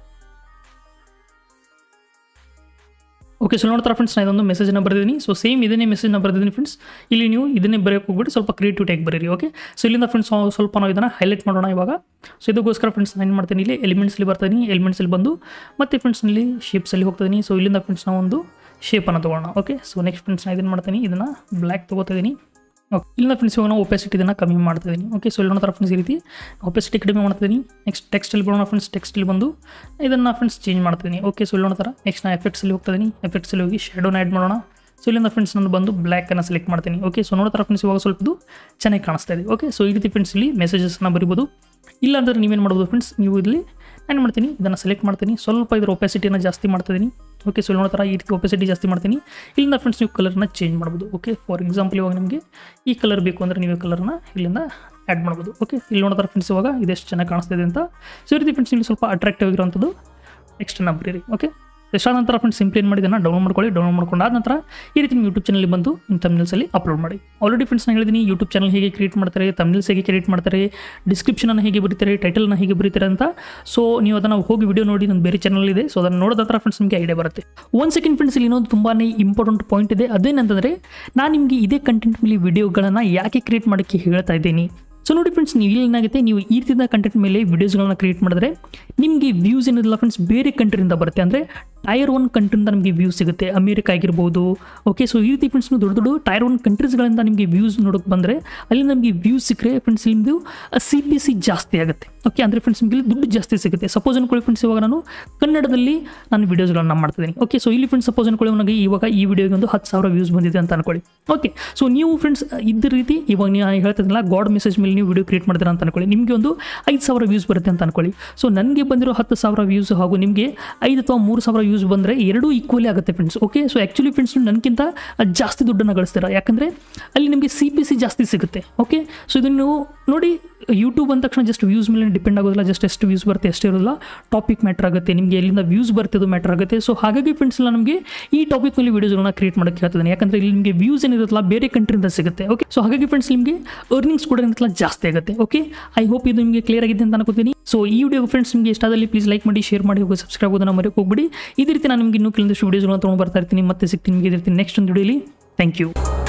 ಓಕೆ ಸೊ ನೋಡ್ತಾರೆ ಫ್ರೆಂಡ್ಸ್ ನಾನು ಇದೊಂದು ಮೆಸೇಜನ್ನು ಬರೆದಿದ್ದೀನಿ ಸೊ ಸೇಮ್ ಇದನ್ನೇ ಮೆಸೇಜ್ನ ಬರೆದಿದ್ದೀನಿ ಫ್ರೆಂಡ್ಸ್ ಇಲ್ಲಿ ನೀವು ಇದನ್ನೇ ಬರೆಯೋಕೆ ಹೋಗ್ಬಿಟ್ಟು ಸ್ವಲ್ಪ ಕ್ರಿಯೇಟಿವಿಟಿಯಾಗಿ ಬರೀರಿ ಓಕೆ ಸೊ ಇಲ್ಲಿಂದ ಫ್ರೆಂಡ್ಸ್ ಸ್ವಲ್ಪ ನಾವು ಇದನ್ನು ಹೈಲೈಟ್ ಮಾಡೋಣ ಇವಾಗ ಸೊ ಇದಕ್ಕೋಸ್ಕರ ಫ್ರೆಂಡ್ಸ್ ನಾನು ಏನು ಮಾಡ್ತೀನಿ ಇಲ್ಲಿ ಎಲಿಮೆಂಟ್ಸಲ್ಲಿ ಬರ್ತೀನಿ ಎಲಿಮೆಂಟ್ಸಲ್ಲಿ ಬಂದು ಮತ್ತೆ ಫ್ರೆಂಡ್ಸ್ನಲ್ಲಿ ಶೇಪ್ಸಲ್ಲಿ ಹೋಗ್ತಿದ್ದೀನಿ ಸೊ ಇಲ್ಲಿಂದ ಫ್ರೆಂಡ್ಸ್ ನಾವು ಒಂದು ಶೇಪನ್ನು ತೊಗೊಳ್ಳೋಣ ಓಕೆ ಸೊ ನೆಕ್ಸ್ಟ್ ಫ್ರೆಂಡ್ಸ್ ನಾನು ಇದನ್ನು ಮಾಡ್ತೀನಿ ಇದನ್ನು ಬ್ಲ್ಯಾಕ್ ತೊಗೋತಿದ್ದೀನಿ ಓಕೆ ಇಲ್ಲಿಂದ ಫ್ರೆಂಡ್ಸ್ ಇವಾಗ ನಾವು ಒಪೆಸಿಟಿ ಇದನ್ನು ಕಮ್ಮಿ ಮಾಡ್ತಿದ್ದೀನಿ ಓಕೆ ಸೊ ಇಲ್ಲಿ ನೋಡ್ತಾರೆ ಫ್ರೆಂಡ್ಸ್ ಈ ರೀತಿ ಒಪೆಸಿಟಿ ಕಡಿಮೆ ಮಾಡ್ತಿದ್ದೀನಿ ನೆಕ್ಸ್ಟ್ ಟೆಕ್ಸ್ಟಲ್ಲಿ ಬರೋಣ ಫ್ರೆಂಡ್ಸ್ ಟೆಕ್ಸ್ಟಲ್ಲಿ ಬಂದು ಇದನ್ನು ಫ್ರೆಂಡ್ಸ್ ಚೇಂಜ್ ಮಾಡ್ತಿದ್ದೀನಿ ಓಕೆ ಸೊ ಇಲ್ಲಿ ನೋಡ್ತಾರೆ ನೆಕ್ಸ್ಟ್ ನಾನು ಎಫೆಕ್ಟ್ಸಲ್ಲಿ ಹೋಗ್ತಿದ್ದೀನಿ ಎಫೆಕ್ಟ್ಸಲ್ಲಿ ಹೋಗಿ ಶೇಡೋನ ಆ್ಯಡ್ ಮಾಡೋಣ ಸೊ ಇಲ್ಲಿಂದ ಫ್ರೆಂಡ್ಸ್ ನಾನು ಬಂದು ಬ್ಲ್ಯಾಕನ್ನು ಸೆಲೆಕ್ಟ್ ಮಾಡ್ತೀನಿ ಓಕೆ ಸೊ ನೋಡ್ತಾರೆ ಫ್ರೆಂಡ್ಸ್ ಇವಾಗ ಸ್ವಲ್ಪ ಇದು ಚೆನ್ನಾಗಿ ಕಾಣಿಸ್ತಾ ಇದೆ ಓಕೆ ಸೊ ಈ ರೀತಿ ಫ್ರೆಂಡ್ಸ್ ಇಲ್ಲಿ ಮೆಸೇಜಸ್ನ ಬರಿಬೋದು ಇಲ್ಲಾಂದ್ರೆ ನೀವೇನು ಮಾಡ್ಬೋದು ಫ್ರೆಂಡ್ಸ್ ನೀವು ಇಲ್ಲಿ ನಾನು ಮಾಡ್ತೀನಿ ಇದನ್ನು ಸೆಲೆಕ್ಟ್ ಮಾಡ್ತೀನಿ ಸ್ವಲ್ಪ ಇದ್ರ ಒಪೆಸಿಟಿನ ಜಾಸ್ತಿ ಮಾಡ್ತಿದ್ದೀನಿ ಓಕೆ ಸೊ ನೋಡ್ತಾರೆ ಈ ರೀತಿ ಒಪೆಸಿಟಿ ಜಾಸ್ತಿ ಮಾಡ್ತೀನಿ ಇಲ್ಲಿಂದ ಫ್ರೆಂಡ್ಸ್ ನೀವು ಕಲರ್ನ ಚೇಂಜ್ ಮಾಡ್ಬೋದು ಓಕೆ ಫಾರ್ ಎಕ್ಸಾಂಪಲ್ ಇವಾಗ ನಿಮಗೆ ಈ ಕಲರ್ ಬೇಕು ಅಂದರೆ ನೀವು ಕಲರ್ನ ಇಲ್ಲಿಂದ ಆ್ಯಡ್ ಮಾಡ್ಬೋದು ಓಕೆ ಇಲ್ಲಿ ನೋಡ್ತಾರೆ ಫ್ರೆಂಡ್ಸ್ ಇವಾಗ ಇದೆಷ್ಟು ಚೆನ್ನಾಗಿ ಕಾಣಿಸ್ತಿದೆ ಅಂತ ಸೊ ಈ ರೀತಿ ಫ್ರೆಂಡ್ಸ್ ಇಲ್ಲಿ ಸ್ವಲ್ಪ ಅಟ್ರಾಕ್ಟಿವ್ ಆಗಿರುವಂಥದ್ದು ನೆಕ್ಸ್ಟ್ ಬರೀರಿ ಓಕೆ ಎಷ್ಟಾದ ನಂತರ ಫ್ರೆಂಡ್ಸ್ ಸಿಂಪ್ಲಿ ಏನು ಮಾಡಿ ಇದನ್ನು ಡೌನ್ಲೋಡ್ ಮಾಡ್ಕೊಳ್ಳಿ ಡೌನ್ಲೋಡ್ ಮಾಡ್ಕೊಂಡು ಆದ ನಂತರ ಈ ರೀತಿ ನಿಮ್ಮ ಯೂಟ್ಯೂಬ್ ಚಾನಲ್ ಬಂದು ನಿಮ್ಮ ತಮಿಳ್ಸಲ್ಲಿ ಅಪ್ಲೋಡ್ ಮಾಡಿ ಆಲ್ರೆಡಿ ಫ್ರೆಂಡ್ಸ್ ನಾನು ಹೇಳಿದ್ದೀನಿ ಯೂಟ್ಯೂಬ್ ಚಾನಲ್ ಹೇಗೆ ಕ್ರಿಯೇಟ್ ಮಾಡ್ತಾರೆ ತಮಿಳ್ಸ್ ಹೇಗೆ ಕ್ರಿಯೇಟ್ ಮಾಡ್ತಾರೆ ಡಿಸ್ಕ್ರಿಪ್ಷನನ್ನು ಹೇಗೆ ಬರೀತಾರೆ ಟೈಟಲ್ನ ಹೇಗೆ ಬರೀತಾರೆ ಅಂತ ಸೊ ನೀವು ಅದನ್ನು ಹೋಗಿ ವಿಡಿಯೋ ನೋಡಿ ನನ್ನ ಬೇರೆ ಚಾನಲ್ ಇದೆ ಸೊ ಅದನ್ನು ನೋಡಿದ ನಂತರ ಫ್ರೆಂಡ್ಸ್ ನಿಮಗೆ ಐಡಿಯಾ ಬರುತ್ತೆ ಒಂದು ಸೆಕೆಂಡ್ ಫ್ರೆಂಡ್ಸ್ ಇಲ್ಲಿ ಇನ್ನೊಂದು ತುಂಬಾ ಇಂಪಾರ್ಟೆಂಟ್ ಪಾಯಿಂಟ್ ಇದೆ ಅದೇನಂತಂದರೆ ನಾನು ನಿಮಗೆ ಇದೇ ಕಂಟೆಂಟ್ ಮೇಲೆ ವಿಡಿಯೋಗಳನ್ನು ಯಾಕೆ ಕ್ರಿಯೇಟ್ ಮಾಡೋಕ್ಕೆ ಹೇಳ್ತಾ ಇದ್ದೀನಿ ಸೊ ನೋಡಿ ಫ್ರೆಂಡ್ಸ್ ನೀವು ಇಲ್ಲಿ ಏನಾಗುತ್ತೆ ನೀವು ಈ ರೀತಿಯ ಕಂಟೆಂಟ್ ಮೇಲೆ ವೀಡಿಯೋಸ್ಗಳನ್ನ ಕ್ರಿಯೇಟ್ ಮಾಡಿದ್ರೆ ನಿಮಗೆ ವ್ಯೂಸ್ ಏನಿಲ್ಲ ಫ್ರೆಂಡ್ಸ್ ಬೇರೆ ಕಂಟ್ರಿಯಿಂದ ಬರುತ್ತೆ ಅಂದರೆ ಟೈರ್ ಒನ್ ಕಂಟ್ರಿಯಿಂದ ನಿಮಗೆ ವ್ಯೂಸ್ ಸಿಗುತ್ತೆ ಅಮೇರಿಕ ಆಗಿರ್ಬೋದು ಓಕೆ ಸೊ ಈ ರೀತಿ ಫ್ರೆಂಡ್ಸ್ ನೀವು ದೊಡ್ಡ ದೊಡ್ಡ ಟೈರ್ ಒನ್ ಕಂಟ್ರೀಸ್ಗಳಿಂದ ನಿಮಗೆ ವ್ಯೂಸ್ ನೋಡೋಕೆ ಬಂದರೆ ಅಲ್ಲಿ ನಮಗೆ ವ್ಯೂಸ್ ಸಿಕ್ಕರೆ ಫ್ರೆಂಡ್ಸ್ ನಿಮ್ಮದು ಸಿ ಪಿ ಸಿ ಜಾಸ್ತಿ ಆಗುತ್ತೆ ಓಕೆ ಅಂದರೆ ಫ್ರೆಂಡ್ಸ್ ನಿಮಗೆ ದುಡ್ಡು ಜಾಸ್ತಿ ಸಿಗುತ್ತೆ ಸಪೋಸ್ ಅನ್ಕೊಳ್ಳಿ ಫ್ರೆಂಡ್ಸ್ ಇವಾಗ ನಾನು ಕನ್ನಡದಲ್ಲಿ ನಾನು ವೀಡಿಯೋಸ್ಗಳನ್ನ ಮಾಡ್ತಿದ್ದೀನಿ ಓಕೆ ಸೊ ಇಲ್ಲಿ ಫ್ರೆಂಡ್ಸ್ ಸಪೋಸ್ ಅನ್ಕೊಳ್ಳಿ ನನಗೆ ಇವಾಗ ಈ ವಿಡಿಯೋಗೆ ಒಂದು ಹತ್ತು ಸಾವಿರ ವ್ಯೂಸ್ ಬಂದಿದೆ ಅಂತ ಅನ್ಕೊಳ್ಳಿ ಓಕೆ ಸೊ ನೀವು ಫ್ರೆಂಡ್ಸ್ ಇದ್ದ ರೀತಿ ಇವಾಗ ನೀವು ಹೇಳ್ತಿದ್ದಿಲ್ಲ ಗಾಡ್ ಮೆಸೇಜ್ ಮೇಲೆ ನೀವು ವಿಡಿಯೋ ಕ್ರಿಯೇಟ್ ಮಾಡ್ತೀರಾ ಅಂತ ಅನ್ಕೊಳ್ಳಿ ನಿಮಗೆ ಒಂದು ಐದು ಸಾವಿರ ವ್ಯೂಸ್ ಬರುತ್ತೆ ಅಂತ ಅನ್ಕೊಳ್ಳಿ ಸೊ ನನಗೆ ಬಂದಿರೋ ಹತ್ತು ಸಾವಿರ ವ್ಯೂಸ್ ಹಾಗೂ ನಿಮಗೆ ಐದು ಅಥವಾ ಮೂರು ಸಾವಿರ ವ್ಯೂಸ್ ಬಂದರೆ ಎರಡೂ ಈಕ್ವಲಿ ಆಗುತ್ತೆ friends okay so actually friends ನನಗಿಂತ ಜಾಸ್ತಿ ದುಡ್ಡನ್ನು ಗಳಿಸ್ತೀರಾ ಯಾಕಂದರೆ ಅಲ್ಲಿ ನಿಮಗೆ ಸಿ ಪಿ ಸಿ ಜಾಸ್ತಿ ಸಿಗುತ್ತೆ ಓಕೆ ಸೊ ಇದನ್ನು ನೀವು ನೋಡಿ ಯೂಟ್ಯೂಬ್ ಅಂದ ತಕ್ಷಣ ಜಸ್ಟ್ ವ್ಯೂಸ್ ಮೇಲೆ ಡಿಪೆಂಡ್ ಆಗೋದಿಲ್ಲ ಜಸ್ಟ್ ಎಷ್ಟು ವ್ಯೂಸ್ ಬರುತ್ತೆ ಅಷ್ಟೇ ಇರೋದಿಲ್ಲ ಟಾಪಿಕ್ ಮ್ಯಾಟ್ರ್ ಆಗುತ್ತೆ ನಿಮಗೆ ಎಲ್ಲಿಂದ ವ್ಯೂಸ್ ಬರುತ್ತೆ ಅದು ಮ್ಯಾಟ್ರ್ ಆಗುತ್ತೆ ಸೊ ಹಾಗಾಗಿ ಫ್ರೆಂಡ್ಸ್ ಎಲ್ಲ ನಮಗೆ ಈ ಟಾಪಿಕ್ ಮೇಲೆ ವೀಡಿಯೋಸ್ಗಳನ್ನ ಕ್ರಿಯೇಟ್ ಮಾಡೋಕ್ಕೆ ಹೇಳ್ತಿದ್ದೀನಿ ಯಾಕಂದರೆ ಇಲ್ಲಿ ನಿಮಗೆ ವ್ಯೂಸ್ ಏನಿರುತ್ತಲ್ಲ ಬೇರೆ ಕಂಟ್ರಿಯಿಂದ ಸಿಗುತ್ತೆ ಓಕೆ ಸೊ ಹಾಗಾಗಿ ಫ್ರೆಂಡ್ಸ್ ನಿಮಗೆ ಅರ್ನಿಂಗ್ಸ್ ಕೂಡ ಏನಿರುತ್ತಲ್ಲ ಜಾಸ್ತಿ ಆಗುತ್ತೆ ಓಕೆ ಐ ಹೋಪ್ ಇದು ನಿಮಗೆ ಕ್ಲಿಯರ್ ಆಗಿದೆ ಅಂತ ಅನ್ಕೋತೀನಿ ಸೊ ಈ ವಿಡಿಯೋ ಫ್ರೆಂಡ್ಸ್ ನಿಮಗೆ ಇಷ್ಟಾದಲ್ಲಿ ಪ್ಲೀಸ್ ಲೈಕ್ ಮಾಡಿ ಶೇರ್ ಮಾಡಿ ಹೋಗಿ ಸಬ್ಸ್ಕ್ರೈಬ್ ಆಗೋದನ್ನ ಮರೆಯೋಕೆ ಹೋಗ್ಬಿಡಿ ಇದೇ ರೀತಿ ನಾನು ನಿಮಗೆ ಇನ್ನೂ ಕೆಲವೊಂದಿಷ್ಟು ವೀಡಿಯೋಸ್ಗಳನ್ನ ತೊಗೊಂಡು ಬರ್ತಾ ಇರ್ತೀನಿ ಮತ್ತೆ ಸಿಗ್ತೀನಿ ನಿಮಗೆ ಇದೇ ರೀತಿ ನೆಕ್ಸ್ಟ್ ಒಂದು ವಿಡಿಯೋಲಿ ಥ್ಯಾಂಕ್ ಯು